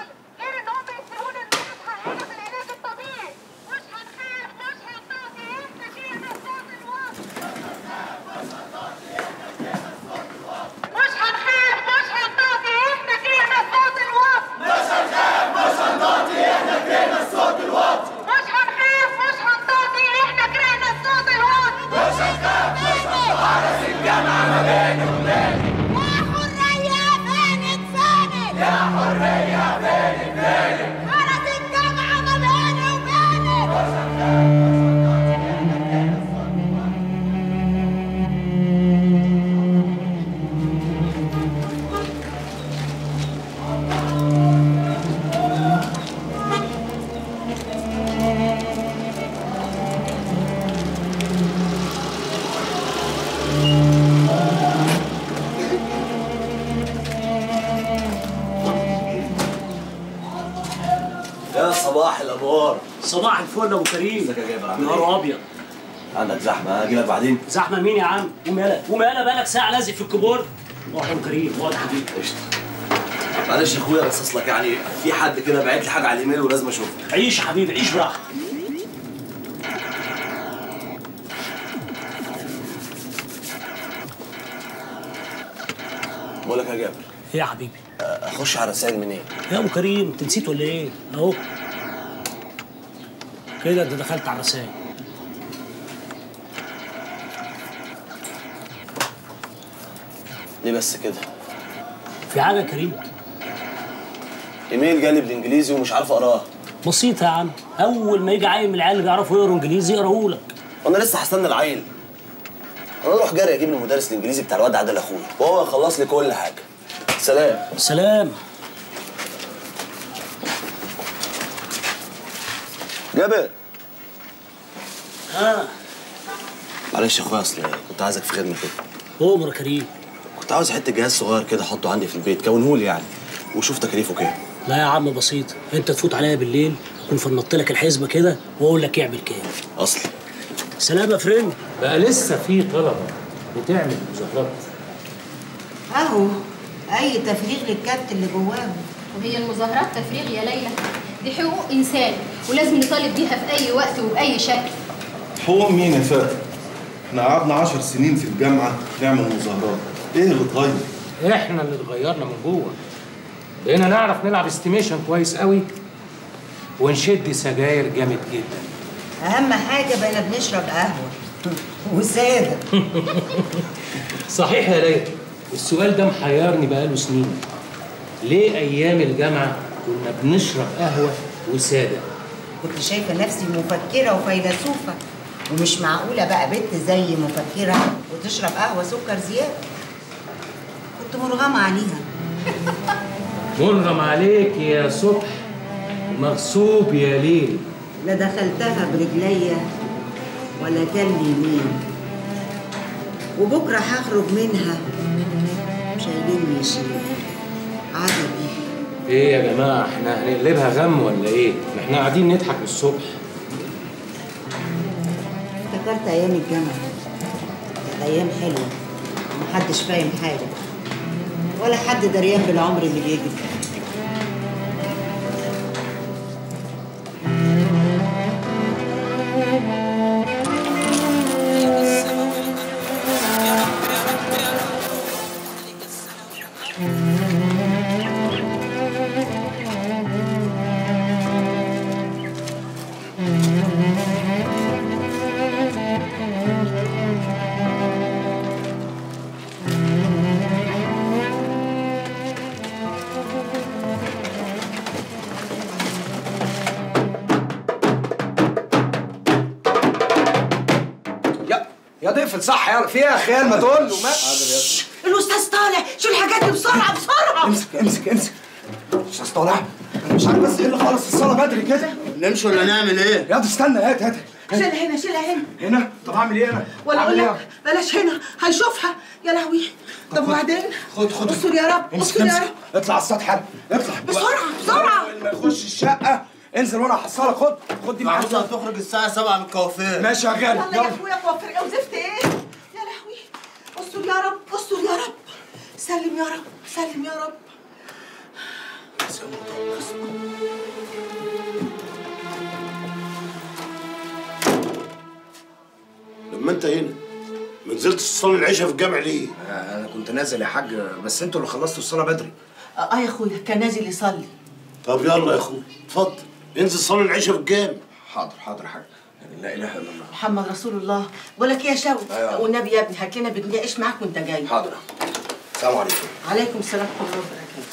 [SPEAKER 1] مش هنخاف مش هنطاطي احنا كرهنا صوت الوطن مش هنخاف مش هنطاطي احنا كرهنا صوت الوطن مش هنخاف مش هنطاطي احنا كرهنا صوت الوطن مش هنخاف مش هنطاطي حرس الجامعة ما بيني وبينك يا حرية فينك فينك حرس الجامعة ما بيني وبينك مش هنخاف
[SPEAKER 5] يا صباح الانوار
[SPEAKER 14] صباح الفل يا ابو كريم
[SPEAKER 5] ازيك يا جابر عامل
[SPEAKER 14] نهار
[SPEAKER 5] ايه؟
[SPEAKER 14] ابيض
[SPEAKER 5] عندك زحمه اجي لك بعدين
[SPEAKER 14] زحمه مين يا عم قوم يالا قوم يالا بقالك ساعه لازق في الكيبورد روح يا ابو كريم اقعد يا حبيبي
[SPEAKER 5] قشطه معلش يا اخويا بس اصلك يعني في حد كده باعت لي حاجه على الايميل ولازم اشوفها
[SPEAKER 14] عيش يا حبيبي عيش براحتك
[SPEAKER 5] بقول لك يا جابر
[SPEAKER 14] ايه يا حبيبي
[SPEAKER 5] اخش على الرسائل منين؟
[SPEAKER 14] يا ابو كريم انت نسيت ولا ايه اهو كده انت دخلت على الرسائل
[SPEAKER 5] ليه بس كده؟
[SPEAKER 14] في حاجه يا كريم
[SPEAKER 5] ايميل جالي بالانجليزي ومش عارف اقراه
[SPEAKER 14] بسيطه يا عم اول ما يجي عيل من العيال اللي بيعرفوا يقروا انجليزي يقراه لك
[SPEAKER 5] وانا لسه هستنى العيل انا اروح جري اجيب لي المدرس الانجليزي بتاع الواد عادل اخويا وهو يخلص لي كل حاجه سلام
[SPEAKER 14] سلام
[SPEAKER 5] جابر
[SPEAKER 14] اه
[SPEAKER 5] معلش يا اخويا اصل كنت عايزك في خدمه كده
[SPEAKER 14] عمر يا كريم
[SPEAKER 5] كنت عاوز حته جهاز صغير كده احطه عندي في البيت كونهولي يعني وشوف تكاليفه كام
[SPEAKER 14] لا يا عم بسيط انت تفوت عليا بالليل اكون فنطت لك الحسبه كده واقول لك اعمل كام
[SPEAKER 5] اصلي
[SPEAKER 14] سلام يا فريند
[SPEAKER 24] بقى لسه في طلبه بتعمل مظاهرات
[SPEAKER 6] اهو اي تفريغ للكبت اللي جواهم
[SPEAKER 17] وهي المظاهرات تفريغ يا ليلى دي حقوق انسان ولازم نطالب بيها في اي وقت وباي شكل
[SPEAKER 21] حقوق مين يا فاتن؟ احنا قعدنا عشر سنين في الجامعة نعمل مظاهرات ايه اللي اتغير؟
[SPEAKER 24] احنا اللي اتغيرنا من جوه بقينا نعرف نلعب استيميشن كويس قوي ونشد سجاير جامد جدا
[SPEAKER 6] اهم حاجه بقينا بنشرب قهوه وساده
[SPEAKER 24] صحيح يا ليلى السؤال ده محيرني بقاله سنين ليه ايام الجامعه كنا بنشرب قهوه وساده
[SPEAKER 6] كنت شايفه نفسي مفكره وفيلسوفه ومش معقوله بقى بنت زي مفكره وتشرب قهوه سكر زياده كنت مرغمه عليها
[SPEAKER 24] مرغم عليك يا صبح مغصوب يا ليل
[SPEAKER 6] لا دخلتها برجليا ولا كان لي يمين وبكره هخرج منها شايليني شيل عجبي
[SPEAKER 24] ايه يا جماعه احنا هنقلبها غم ولا ايه؟ ما احنا قاعدين نضحك الصبح
[SPEAKER 6] افتكرت ايام الجامعه كانت ايام حلوه ومحدش فاهم حاجه ولا حد دريان بالعمر اللي بيجري
[SPEAKER 18] يا يا ضيف صح يا في ايه يا خيال ما تقول له ما
[SPEAKER 3] الاستاذ طالع شو الحاجات دي بسرعه بسرعه
[SPEAKER 18] امسك امسك امسك استاذ طالع
[SPEAKER 7] مش عارف بس ايه اللي خلص الصلاه بدري كده
[SPEAKER 9] نمشي ولا نعمل ايه؟
[SPEAKER 7] يا استنى هات هات
[SPEAKER 3] شيلها هنا شيلها هنا
[SPEAKER 7] هنا طب اعمل ايه انا؟
[SPEAKER 3] ولا
[SPEAKER 7] أعمل
[SPEAKER 3] اقول
[SPEAKER 7] إيه؟
[SPEAKER 3] لك بلاش هنا هيشوفها يا لهوي طب وبعدين
[SPEAKER 7] خد خد
[SPEAKER 3] استر يا رب
[SPEAKER 7] امسك
[SPEAKER 3] استر يا
[SPEAKER 7] امسك
[SPEAKER 3] رب
[SPEAKER 7] اطلع على السطح يلا. اطلع
[SPEAKER 3] بسرعه بسرعه
[SPEAKER 7] اول ما يخش الشقه انزل وانا هحصلك خد خد دي معاك
[SPEAKER 9] عاوزها تخرج الساعة 7 من الكوافير
[SPEAKER 7] ماشي يا غالي
[SPEAKER 3] يلا يا اخويا كوافر ايه وزفت ايه يا لهوي استر يا رب استر يا رب سلم يا رب سلم يا رب
[SPEAKER 8] لما انت هنا ما نزلتش تصلي العشاء في الجامع ليه؟
[SPEAKER 7] انا كنت نازل يا حاج بس انتوا اللي خلصتوا الصلاه بدري
[SPEAKER 3] اه يا اخويا كان نازل يصلي
[SPEAKER 8] طب يلا يا اخويا اتفضل انزل صلي العشاء في الجامع
[SPEAKER 7] حاضر حاضر يا حاج لا اله الا الله
[SPEAKER 3] محمد رسول الله بقول لك ايه يا شوقي
[SPEAKER 7] أيوة.
[SPEAKER 3] والنبي يا ابني هات لنا بجنيه عيش معاك وانت جاي
[SPEAKER 7] حاضر السلام عليكم
[SPEAKER 3] عليكم السلام ورحمه الله وبركاته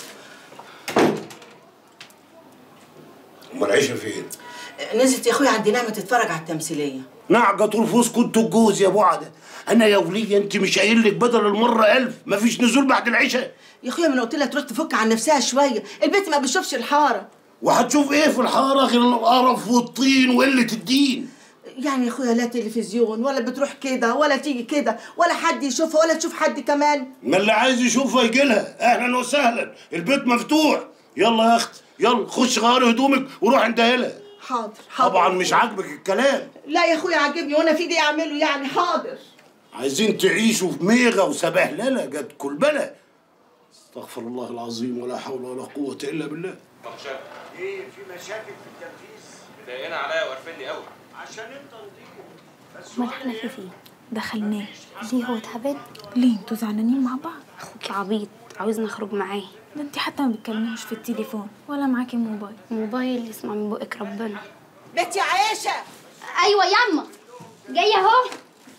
[SPEAKER 8] امال العشاء فين؟
[SPEAKER 3] نزلت يا اخويا عند نعمه تتفرج على التمثيليه
[SPEAKER 8] نعقة الفوز كنت الجوز يا بعدة انا يا ولية انت مش قايل لك بدل المرة ألف مفيش نزول بعد العشاء
[SPEAKER 3] يا اخويا ما انا قلت لها تروح تفك عن نفسها شويه البيت ما بيشوفش الحاره
[SPEAKER 8] وهتشوف ايه في الحارة غير القرف والطين وقلة الدين
[SPEAKER 3] يعني يا اخويا لا تلفزيون ولا بتروح كده ولا تيجي كده ولا حد يشوفها ولا تشوف حد كمان
[SPEAKER 8] ما اللي عايز يشوفها يجي لها اهلا وسهلا البيت مفتوح يلا يا اختي يلا خش غيري هدومك وروح انتهي لها
[SPEAKER 3] حاضر حاضر
[SPEAKER 8] طبعا مش عاجبك الكلام
[SPEAKER 3] لا يا اخويا عاجبني وانا في ايدي اعمله يعني حاضر
[SPEAKER 8] عايزين تعيشوا في ميغه وسبهلله جت كلبله استغفر الله العظيم ولا حول ولا قوه الا بالله
[SPEAKER 23] ايه في مشاكل في التنفيذ
[SPEAKER 22] مضايقنا عليا وقرفني قوي
[SPEAKER 23] عشان انت نضيف بس
[SPEAKER 12] امال احنا في فين دخلناه ليه هو تعبان ليه انتوا زعلانين مع بعض اخوكي عبيط عاوزني اخرج معاه ده انت حتى ما بتكلموش في التليفون ولا معاكي موبايل موبايل يسمع من بقك ربنا
[SPEAKER 3] بنتي عايشه
[SPEAKER 12] ايوه ياما جايه اهو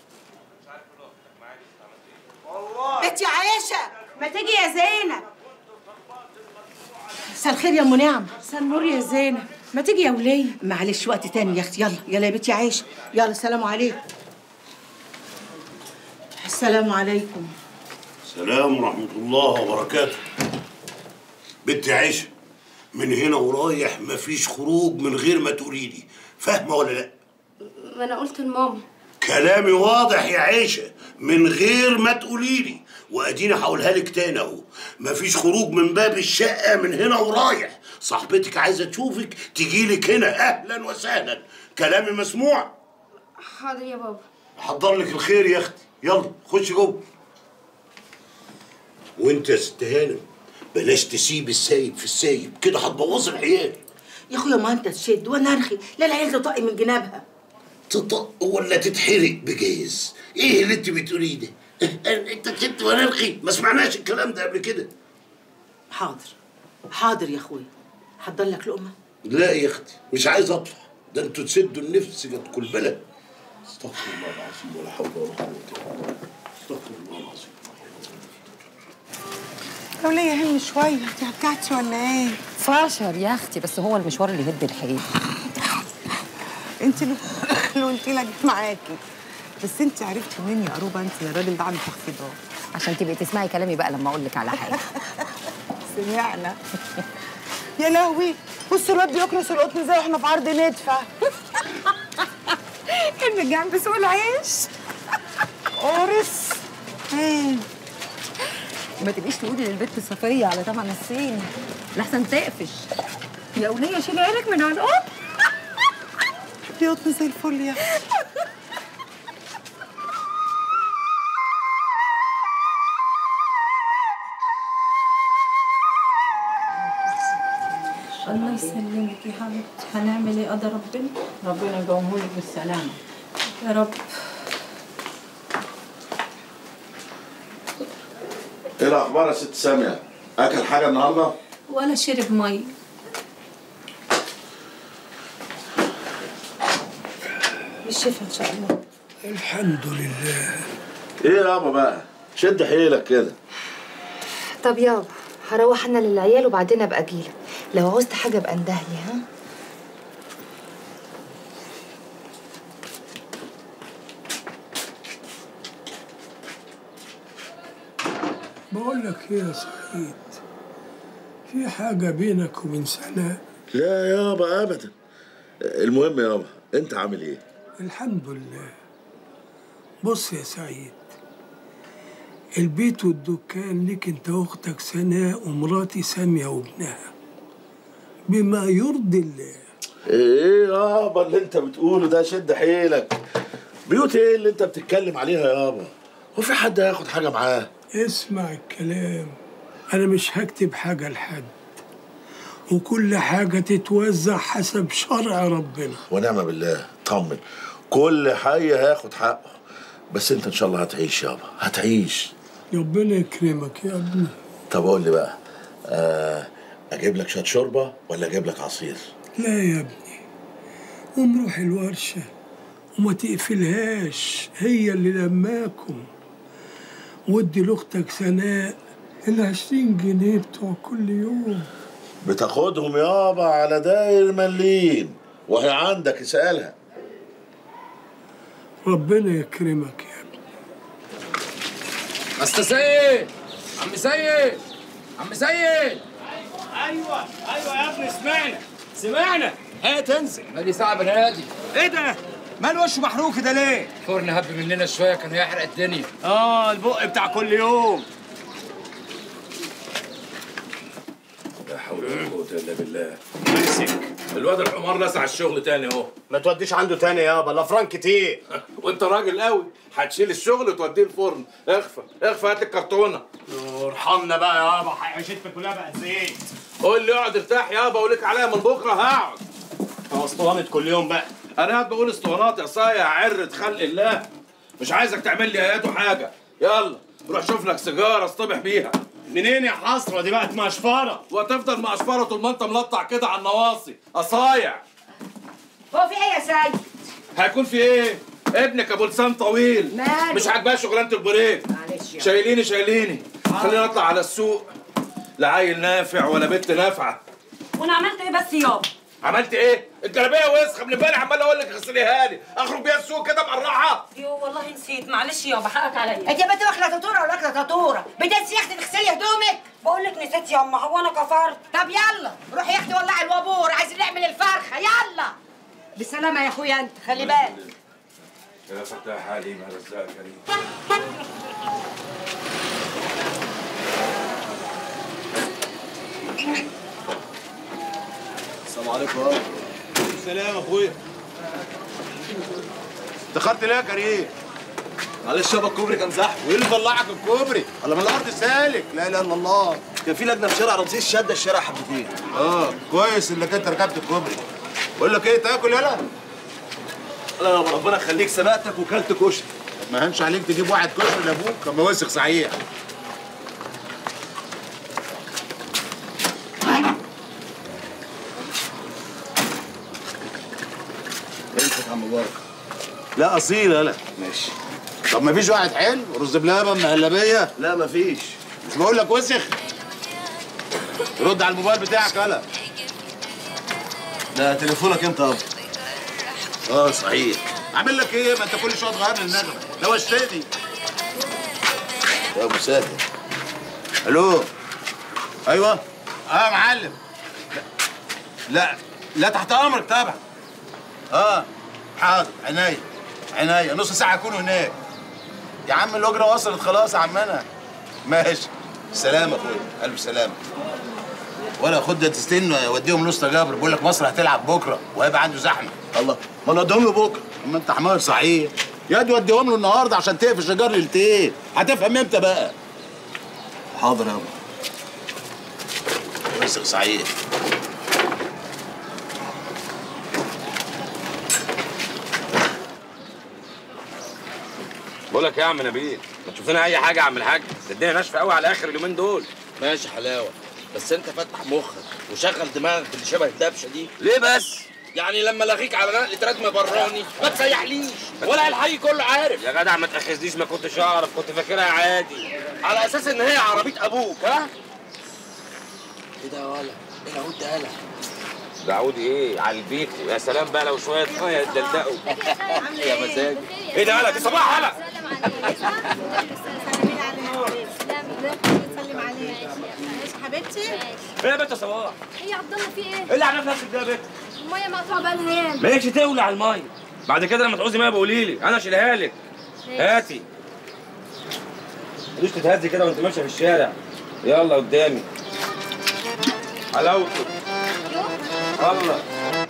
[SPEAKER 3] بنتي عايشه ما تيجي يا زينب مساء الخير يا ام نعم مساء النور يا زينب ما تيجي يا وليه معلش وقت تاني يا اختي يلا يلا يا بنتي عايشه يلا السلام عليكم السلام عليكم
[SPEAKER 8] سلام ورحمه الله وبركاته بنتي عيشه من هنا ورايح مفيش خروج من غير ما تقولي لي فاهمه ولا لا
[SPEAKER 12] ما انا قلت لماما
[SPEAKER 8] كلامي واضح يا عيشه من غير ما تقولي لي واديني هقولها لك تاني اهو مفيش خروج من باب الشقه من هنا ورايح صاحبتك عايزه تشوفك تجي لك هنا اهلا وسهلا كلامي مسموع
[SPEAKER 12] حاضر يا بابا
[SPEAKER 8] حضر لك الخير يا اختي يلا خش جوه وانت يا ست هانم بلاش تسيب السايب في السايب كده هتبوظ العيال
[SPEAKER 3] يا اخويا ما انت تشد وانا ارخي لا العيال تطقي من جنابها
[SPEAKER 8] تطق ولا تتحرق بجاز ايه اللي انت بتقوليه ده انت كنت وانا ارخي ما سمعناش الكلام ده قبل كده
[SPEAKER 3] حاضر حاضر يا اخويا حضر لك لقمه
[SPEAKER 8] لا يا اختي مش عايز اطفح ده انتوا تسدوا النفس جت كل بلد استغفر الله العظيم ولا حول ولا قوه الا بالله استغفر الله العظيم
[SPEAKER 16] يا وليه هم شوية انت هتكعتي ولا ايه؟
[SPEAKER 25] فاشر يا اختي بس هو المشوار اللي يهد الحيل
[SPEAKER 16] انت اللي اللي قلتي لها جيت معاكي بس انت عرفتي منين يا قروبه انت يا الراجل ده عنده تخفيضات
[SPEAKER 25] عشان تبقي تسمعي كلامي بقى لما اقول لك على حاجه
[SPEAKER 16] سمعنا يا لهوي بصوا الواد بيكنس القطن زي احنا في عرض ندفه كان جنب سوق العيش قرص ايه
[SPEAKER 25] ما تبقيش تقولي للبت صفيه على تمن الصين لحسن تقفش يا وليه شيلي عينك من على القط
[SPEAKER 16] دي قطن زي الفل يا
[SPEAKER 12] الله يسلمك يا حبيبتي هنعمل ايه قدر ربنا
[SPEAKER 3] ربنا يقومهولك بالسلامه
[SPEAKER 12] يا رب
[SPEAKER 26] ايه الاخبار يا ست ساميه اكل حاجه النهارده
[SPEAKER 12] ولا شرب ميه
[SPEAKER 3] بالشفا ان شاء الله
[SPEAKER 26] الحمد لله ايه يابا بقى شد حيلك كده
[SPEAKER 27] طب يابا هروح انا للعيال وبعدين ابقى اجيلك لو عوزت حاجه ابقى اندهلي ها
[SPEAKER 28] بقول لك ايه يا سعيد في حاجة بينك وبين سناء
[SPEAKER 26] لا يابا ابدا المهم يابا انت عامل ايه
[SPEAKER 2] الحمد لله بص يا سعيد البيت والدكان ليك انت واختك سناء ومراتي سامية وابنها بما يرضي الله
[SPEAKER 26] ايه يابا اللي انت بتقوله ده شد حيلك بيوت ايه اللي انت بتتكلم عليها يابا هو في حد هياخد حاجه معاه
[SPEAKER 2] اسمع الكلام انا مش هكتب حاجة لحد وكل حاجة تتوزع حسب شرع ربنا
[SPEAKER 26] ونعم بالله طمن كل حي هياخد حقه بس انت ان شاء الله هتعيش يابا هتعيش
[SPEAKER 2] ربنا يكرمك يا ابني
[SPEAKER 26] طب قول لي بقى آه اجيب لك شويه شوربه ولا اجيب لك عصير
[SPEAKER 2] لا يا ابني قوم روح الورشة وما تقفلهاش هي اللي لماكم ودي لاختك سناء العشرين جنيه بتوع كل يوم
[SPEAKER 26] بتاخدهم يابا على داير مليين وهي عندك اسالها
[SPEAKER 2] ربنا يكرمك يا
[SPEAKER 4] أستاذ سيد عم سيد عم سيد
[SPEAKER 20] ايوه ايوه يا ابني سمعنا سمعنا هي تنزل
[SPEAKER 4] ادي ساعة بنادي
[SPEAKER 20] ايه ده؟ مال وشه محروق كده ليه؟
[SPEAKER 4] فرن هب مننا شوية كان هيحرق الدنيا
[SPEAKER 20] اه البق بتاع كل يوم
[SPEAKER 26] لا حول ولا قوه الا بالله
[SPEAKER 21] امسك
[SPEAKER 22] الواد الحمار لسع الشغل تاني اهو
[SPEAKER 21] ما توديش عنده تاني يابا الافران كتير
[SPEAKER 22] وانت راجل قوي هتشيل الشغل وتوديه الفرن اخفى اخفى هات لي الكرتونه
[SPEAKER 21] ارحمنا بقى يابا عيشتنا كلها بقت زيت
[SPEAKER 22] قول لي اقعد ارتاح يابا ولك عليا من بكره هقعد
[SPEAKER 21] هو اسطوانه كل يوم بقى
[SPEAKER 22] انا قاعد بقول اسطوانات يا صايع عرة خلق الله مش عايزك تعمل لي ايات وحاجه يلا روح شوف لك سيجاره اصطبح بيها
[SPEAKER 21] منين يا حسره دي بقت مقشفره
[SPEAKER 22] وهتفضل مقشفره طول ما انت ملطع كده على النواصي اصايع
[SPEAKER 6] هو في ايه يا سيد؟
[SPEAKER 22] هيكون في ايه ابنك ابو لسان طويل
[SPEAKER 6] ماله؟
[SPEAKER 22] مش عاجباه شغلانه البريك
[SPEAKER 6] معلش يا
[SPEAKER 22] شايليني شايليني خليني اطلع على السوق لا عيل نافع ولا بنت نافعه
[SPEAKER 25] وانا عملت ايه بس يابا
[SPEAKER 22] عملت ايه الجلابيه وسخه من امبارح عمال اقول لك اغسليها لي اخرج بيها السوق كده مقرعه
[SPEAKER 25] يو والله نسيت معلش يابا حقك عليا
[SPEAKER 6] انت يا بنت واكله تطوره ولا واكله تطوره؟ بدأت يا اختي تغسلي هدومك
[SPEAKER 25] بقول لك نسيت يا اما هو انا كفرت
[SPEAKER 6] طب يلا روحي يا اختي ولعي الوابور عايزين نعمل الفرخه يلا بالسلامه يا اخويا انت خلي بالك
[SPEAKER 22] يا فتاح عليم يا رزاق كريم
[SPEAKER 26] السلام عليكم يابا
[SPEAKER 21] سلام يا اخويا دخلت ليه يا كريم؟
[SPEAKER 5] معلش يابا الكوبري كان زحمه
[SPEAKER 21] وايه اللي طلعك الكوبري؟ ولا من الارض سالك؟ لا اله الا الله
[SPEAKER 5] كان في لجنه في شارع رمسيس شاده الشارع حبتين
[SPEAKER 21] اه كويس انك انت ركبت الكوبري بقول لك ايه تاكل يلا
[SPEAKER 5] لا يابا ربنا يخليك سبقتك وكلت كشري
[SPEAKER 21] ما هنش عليك تجيب واحد كشري لابوك كان وسخ صحيح
[SPEAKER 5] امسك يا عم مبارك
[SPEAKER 21] لا اصيل يلا
[SPEAKER 5] ماشي
[SPEAKER 21] طب ما فيش واحد حلو رز بلبن مهلبيه
[SPEAKER 5] لا مفيش
[SPEAKER 21] مش بقول لك وسخ رد على الموبايل بتاعك يلا
[SPEAKER 5] ده تليفونك انت يابا
[SPEAKER 21] اه صحيح اعمل لك ايه ما انت كل شويه تغير لي النغمه لو اشتري
[SPEAKER 26] يا ابو ساتر
[SPEAKER 21] الو ايوه اه يا معلم لا لا تحت امرك طبعا اه حاضر عينيا عينيا نص ساعه اكون هناك يا عم الاجره وصلت خلاص يا عمنا ماشي سلام يا اخويا الف سلامه ولا خد ده تستن وديهم لوسطى جابر بيقول لك مصر هتلعب بكره وهيبقى عنده زحمه
[SPEAKER 26] الله ما نوديهم له بكره
[SPEAKER 21] اما انت حمار صحيح يا دي وديهم له النهارده عشان تقفش ايجار ليلتين هتفهم امتى بقى
[SPEAKER 5] حاضر يابا
[SPEAKER 21] وسخ صحيح
[SPEAKER 18] بقول لك إيه يا عم نبيل ما تشوف لنا اي حاجه يا عم الحاج ده الدنيا ناشفه قوي على اخر اليومين دول
[SPEAKER 5] ماشي حلاوه بس انت فتح مخك وشغل دماغك اللي شبه الدبشه دي
[SPEAKER 18] ليه بس
[SPEAKER 5] يعني لما لاغيك على نقله ردم براني ما تسيحليش ولا الحي كله عارف
[SPEAKER 18] يا جدع ما تاخذنيش ما كنتش اعرف كنت فاكرها عادي
[SPEAKER 5] على اساس ان هي عربيه ابوك ها ايه ده يا ولا ايه العود ده يالا
[SPEAKER 18] ده عود ايه على البيت يا سلام بقى لو شويه ميه يدلدقوا
[SPEAKER 5] يا مزاج
[SPEAKER 18] ايه ده هلا دي صباح هلا
[SPEAKER 25] سلم عليها سلم عليها يا حبيبتي
[SPEAKER 1] ايه يا بنت يا صباح
[SPEAKER 17] ايه يا عبد الله في ايه؟
[SPEAKER 1] ايه اللي عملت نفسك ده يا بنت
[SPEAKER 17] الميه مقطوعه بقالها ايام
[SPEAKER 1] مالكش تولع الميه بعد كده لما تعوزي ميه بقولي لي انا اشيلها لك هاتي مش تتهزي كده وانت ماشيه في الشارع يلا قدامي حلاوته الله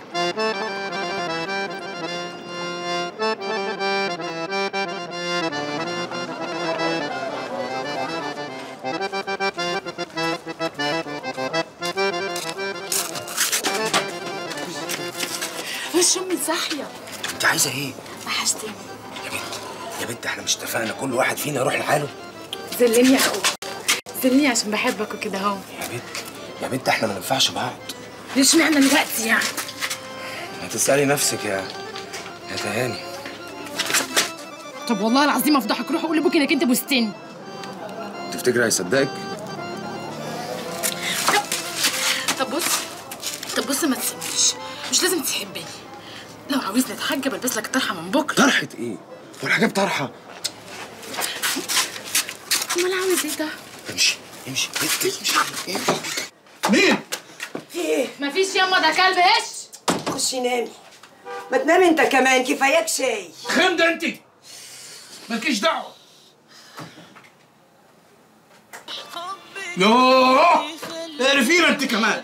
[SPEAKER 10] وش امي صاحيه
[SPEAKER 18] انت عايزه ايه
[SPEAKER 10] وحشتني
[SPEAKER 18] يا بنت احنا مش اتفقنا كل واحد فينا يروح لحاله
[SPEAKER 10] زلني يا اخو زلني عشان بحبك وكده اهو
[SPEAKER 18] يا بنت يا بنت احنا ما ننفعش بعض
[SPEAKER 10] ليش معنى دلوقتي يعني
[SPEAKER 18] هتسالي نفسك يا يا تهاني
[SPEAKER 10] طب والله العظيم افضحك روح قول لابوك انك انت بوستين
[SPEAKER 18] تفتكر هيصدقك
[SPEAKER 10] طب بص طب بص ما تسيبنيش مش لازم تحبني لو عاوزني اتحجب البس لك طرحه من بكره
[SPEAKER 18] طرحه ايه والحاجات طرحه
[SPEAKER 10] امال عاوز ايه ده
[SPEAKER 18] امشي امشي بنت امشي
[SPEAKER 3] مين؟ في ايه؟
[SPEAKER 10] مفيش ياما ده كلب هش
[SPEAKER 3] خشي نامي ما تنامي انت كمان كفاياك شاي
[SPEAKER 7] خمدة انت مالكيش دعوة يوه اقرفينا انت كمان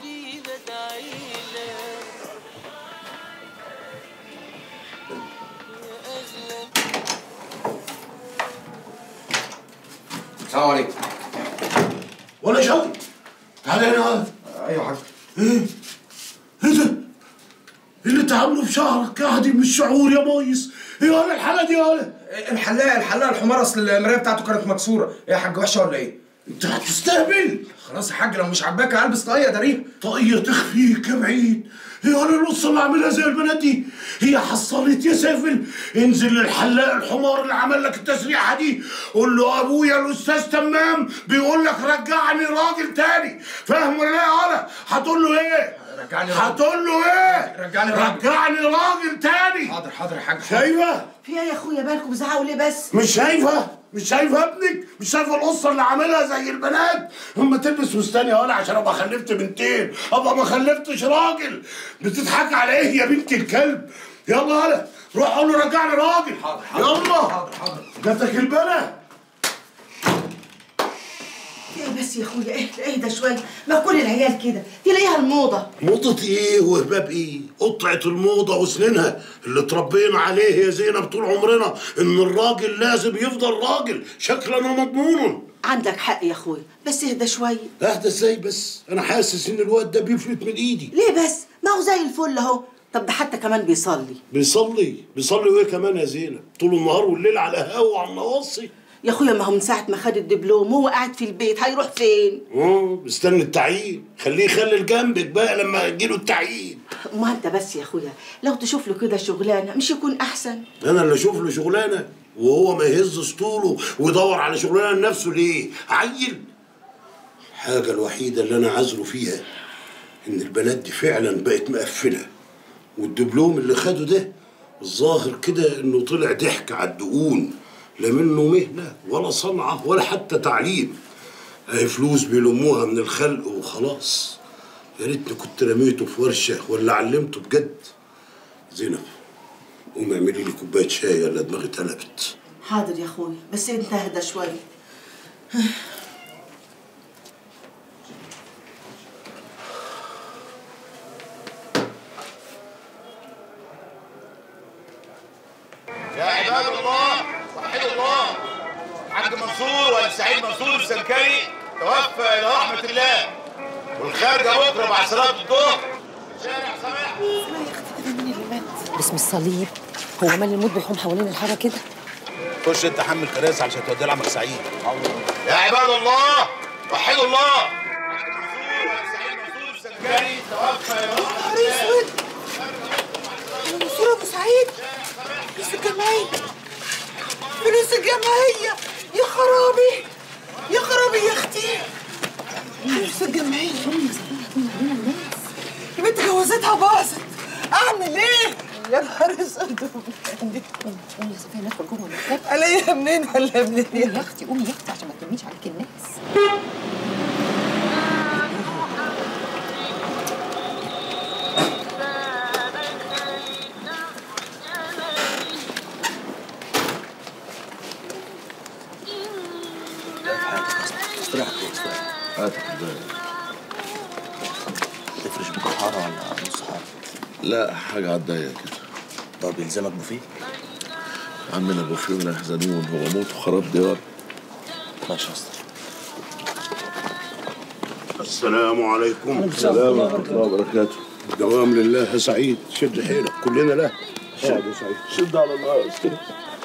[SPEAKER 18] السلام عليكم
[SPEAKER 23] ولا شوقي تعالى هنا هذا
[SPEAKER 18] ايوه يا حاج
[SPEAKER 23] ايه ايه ده؟ ايه اللي انت عامله في شعرك قاعد من الشعور يا ميس ايه ولا الحالة دي ولا
[SPEAKER 18] الحلاق الحلاق الحمار اصل المرايه بتاعته كانت مكسوره ايه يا حاج وحشه ولا ايه
[SPEAKER 23] انت هتستهبل
[SPEAKER 18] خلاص يا حاج لو مش عاجباك هلبس طاقيه داريه
[SPEAKER 23] طاقية تخفيك يا بعيد هي انا القصة اللي عاملها زي البنات دي هي حصلت يا سافل انزل للحلاق الحمار اللي عمل لك التسريحة دي قول له ابويا الاستاذ تمام بيقول لك رجعني راجل تاني فاهم ولا لا يا ولا هتقول له ايه
[SPEAKER 18] رجعني راجل.
[SPEAKER 23] هتقول له ايه
[SPEAKER 18] رجعني راجل.
[SPEAKER 23] رجعني راجل تاني
[SPEAKER 18] حاضر حاضر يا حاج
[SPEAKER 23] شايفه
[SPEAKER 3] في ايه يا اخويا بالكم بزعقوا ليه بس؟
[SPEAKER 23] مش شايفه مش شايفه ابنك مش شايفه القصه اللي عاملها زي البنات اما تلبس فستان يا ولا عشان ابقى خلفت بنتين ابقى ما خلفتش راجل بتضحك على ايه يا بنت الكلب يلا يلا روح قول له رجعني راجل يلا
[SPEAKER 18] حاضر حاضر
[SPEAKER 23] جاتك البلا
[SPEAKER 3] ايه بس يا اخويا ايه اهدى شويه ما كل العيال كده تلاقيها الموضه
[SPEAKER 23] موضة ايه وهباب ايه؟ قطعة الموضة وسنينها اللي اتربينا عليه يا زينب طول عمرنا ان الراجل لازم يفضل راجل شكلا ومضمونا
[SPEAKER 3] عندك حق يا اخويا بس اهدى شويه
[SPEAKER 23] اهدى ازاي بس؟ انا حاسس ان الواد ده بيفلت من ايدي
[SPEAKER 3] ليه بس؟ ما هو زي الفل اهو طب ده حتى كمان بيصلي
[SPEAKER 23] بيصلي بيصلي وايه كمان يا زينب؟ طول النهار والليل على القهوة وعلى النواصي
[SPEAKER 3] يا اخويا ما هو من ساعه ما خد الدبلوم وهو قاعد في البيت هيروح فين؟
[SPEAKER 23] اه مستني التعيين خليه يخلي جنبك بقى لما يجيله التعيين
[SPEAKER 3] ما انت بس يا اخويا لو تشوف له كده شغلانه مش يكون احسن
[SPEAKER 23] انا اللي اشوف له شغلانه وهو ما يهز اسطوله ويدور على شغلانه لنفسه ليه؟ عيل الحاجه الوحيده اللي انا عذره فيها ان البنات دي فعلا بقت مقفله والدبلوم اللي خده ده الظاهر كده انه طلع ضحك على الدقون لا منه مهنه ولا صنعه ولا حتى تعليم اهي فلوس بيلموها من الخلق وخلاص يا ريتني كنت رميته في ورشه ولا علمته بجد زينب قومي اعملي لي كوبايه شاي ولا دماغي اتقلبت
[SPEAKER 3] حاضر يا اخويا بس انت اهدى شويه
[SPEAKER 21] يا عباد الله وحدوا الله عبد منصور والسعيد منصور السلكري توفى الى رحمه الله والخارجه بكره بعد صلاه الظهر شارع سماح
[SPEAKER 25] باسم الصليب هو مال الموت بيحوم حوالين الحاره كده
[SPEAKER 21] خش انت حمل كراسي علشان تودي لعمك سعيد يا عباد الله وحدوا الله عبد منصور والسعيد منصور السلكري توفى الى رحمه الله
[SPEAKER 3] منصور ابو سعيد فلوس الجمعيه فلوس الجمعيه يا خرابي يا خرابي يا اختي فلوس الجمعيه يا بنت جوازتها باظت اعمل ايه يا نهار اسود
[SPEAKER 25] قومي يا صفيه ندخل جوه المكتب
[SPEAKER 3] الاقيها منين ولا منين
[SPEAKER 25] قومي يا اختي قومي يا اختي عشان ما ترميش عليك الناس
[SPEAKER 21] هات حبايه
[SPEAKER 5] تفرش بكم حاره ولا نص حاره؟
[SPEAKER 21] لا حاجه على الضيق كده
[SPEAKER 5] طب يلزمك بوفيه؟
[SPEAKER 21] عمنا بوفيه ولا يحزنون هو موت وخراب ديار
[SPEAKER 5] ماشي يا اسطى
[SPEAKER 23] السلام عليكم
[SPEAKER 21] السلام ورحمه الله وبركاته
[SPEAKER 23] دوام لله يا سعيد شد حيلك كلنا له
[SPEAKER 21] شد
[SPEAKER 23] يا سعيد
[SPEAKER 21] شد على الله يا استاذ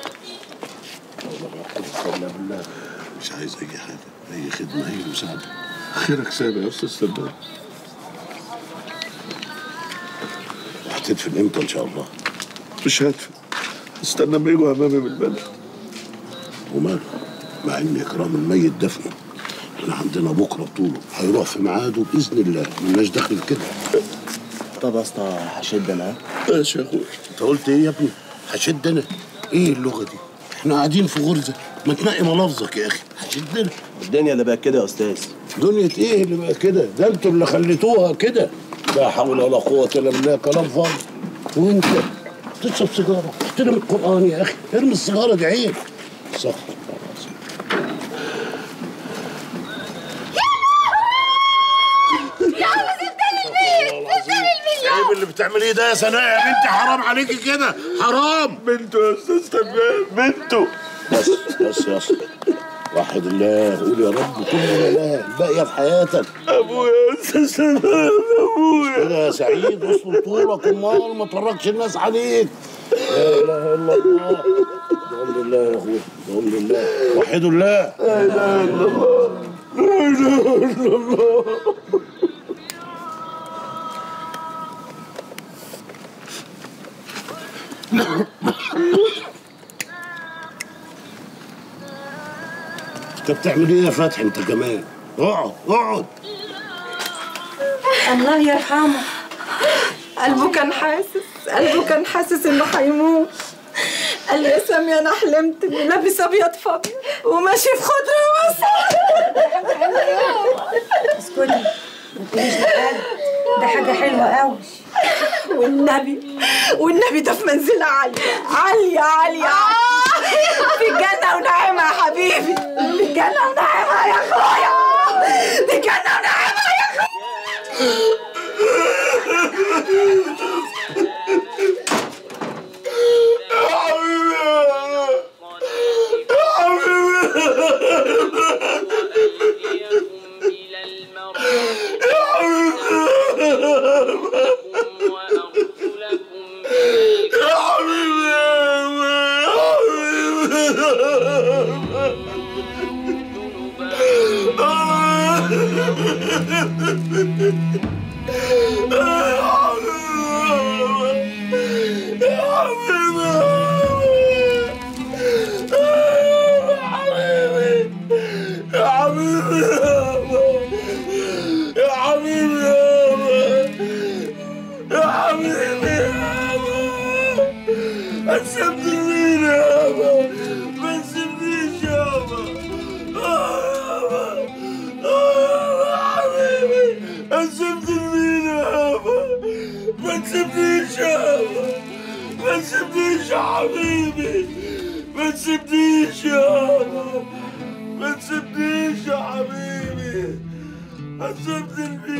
[SPEAKER 23] الله بالله
[SPEAKER 21] مش عايز اي حاجه اي خدمه اي مساعده خيرك سابق يا استاذ سباق
[SPEAKER 23] هتدفن امتى ان شاء الله
[SPEAKER 21] مش هدفن استنى ما يجوا امامي من البلد
[SPEAKER 23] وماله مع ان اكرام الميت دفنه احنا عندنا بكره بطوله هيروح في ميعاده باذن الله ملناش دخل في كده
[SPEAKER 5] طب يا اسطى هشد انا
[SPEAKER 23] ماشي يا اخويا انت قلت ايه يا ابني هشد انا ايه اللغه دي احنا قاعدين في غرزه ما تنقي ملفظك يا اخي هشد انا
[SPEAKER 5] الدنيا اللي بقت كده يا استاذ
[SPEAKER 23] دنيا ايه اللي بقى كده ده انتوا اللي خليتوها كده لا حول ولا قوه الا بالله كلام فاضي وانت تشرب سيجاره احترم القران يا اخي ارمي السيجاره دي عيب صح
[SPEAKER 20] يلا سبتني البيت سبتني البيت
[SPEAKER 23] عيب اللي بتعمليه ده يا سناء يا بنتي حرام عليكي كده حرام
[SPEAKER 21] بنته يا استاذ تمام بنته
[SPEAKER 23] بس بس يا اسطى وحد الله قول يا رب كل ما لا الباقيه في حياتك
[SPEAKER 21] ابويا يا استاذ تمام ابويا
[SPEAKER 23] كده يا سعيد اصل طولك امال ما تفرجش الناس عليك لا اله الا الله بأمر الله يا اخويا بأمر الله وحدوا الله
[SPEAKER 21] لا اله الا الله لا اله الا الله
[SPEAKER 23] انت بتعمل ايه يا فتحي انت كمان اقعد اقعد
[SPEAKER 25] الله يرحمه قلبه كان حاسس قلبه كان حاسس انه هيموت قال لي يا سامية انا حلمت اني لابس ابيض فابيض وماشي في خضره وسط
[SPEAKER 6] اسكتي ما تقوليش لحد ده حاجه حلوه قوي
[SPEAKER 25] والنبي والنبي ده في منزلة عالية عالية عالية عالية في الجنة ونعيمة يا حبيبي في الجنة ونعيمة يا اخويا في الجنة ونعيمة يا
[SPEAKER 21] يا حبيبي يا حبيبي يا حبيبي ما تسيبنيش يابا ما تسيبنيش يابا حبيبي ما تسيبنيش يابا ما تسيبنيش يابا ما تسيبنيش يا حبيبي ما تسيبنيش يابا ما تسيبنيش يا حبيبي ما تسيبني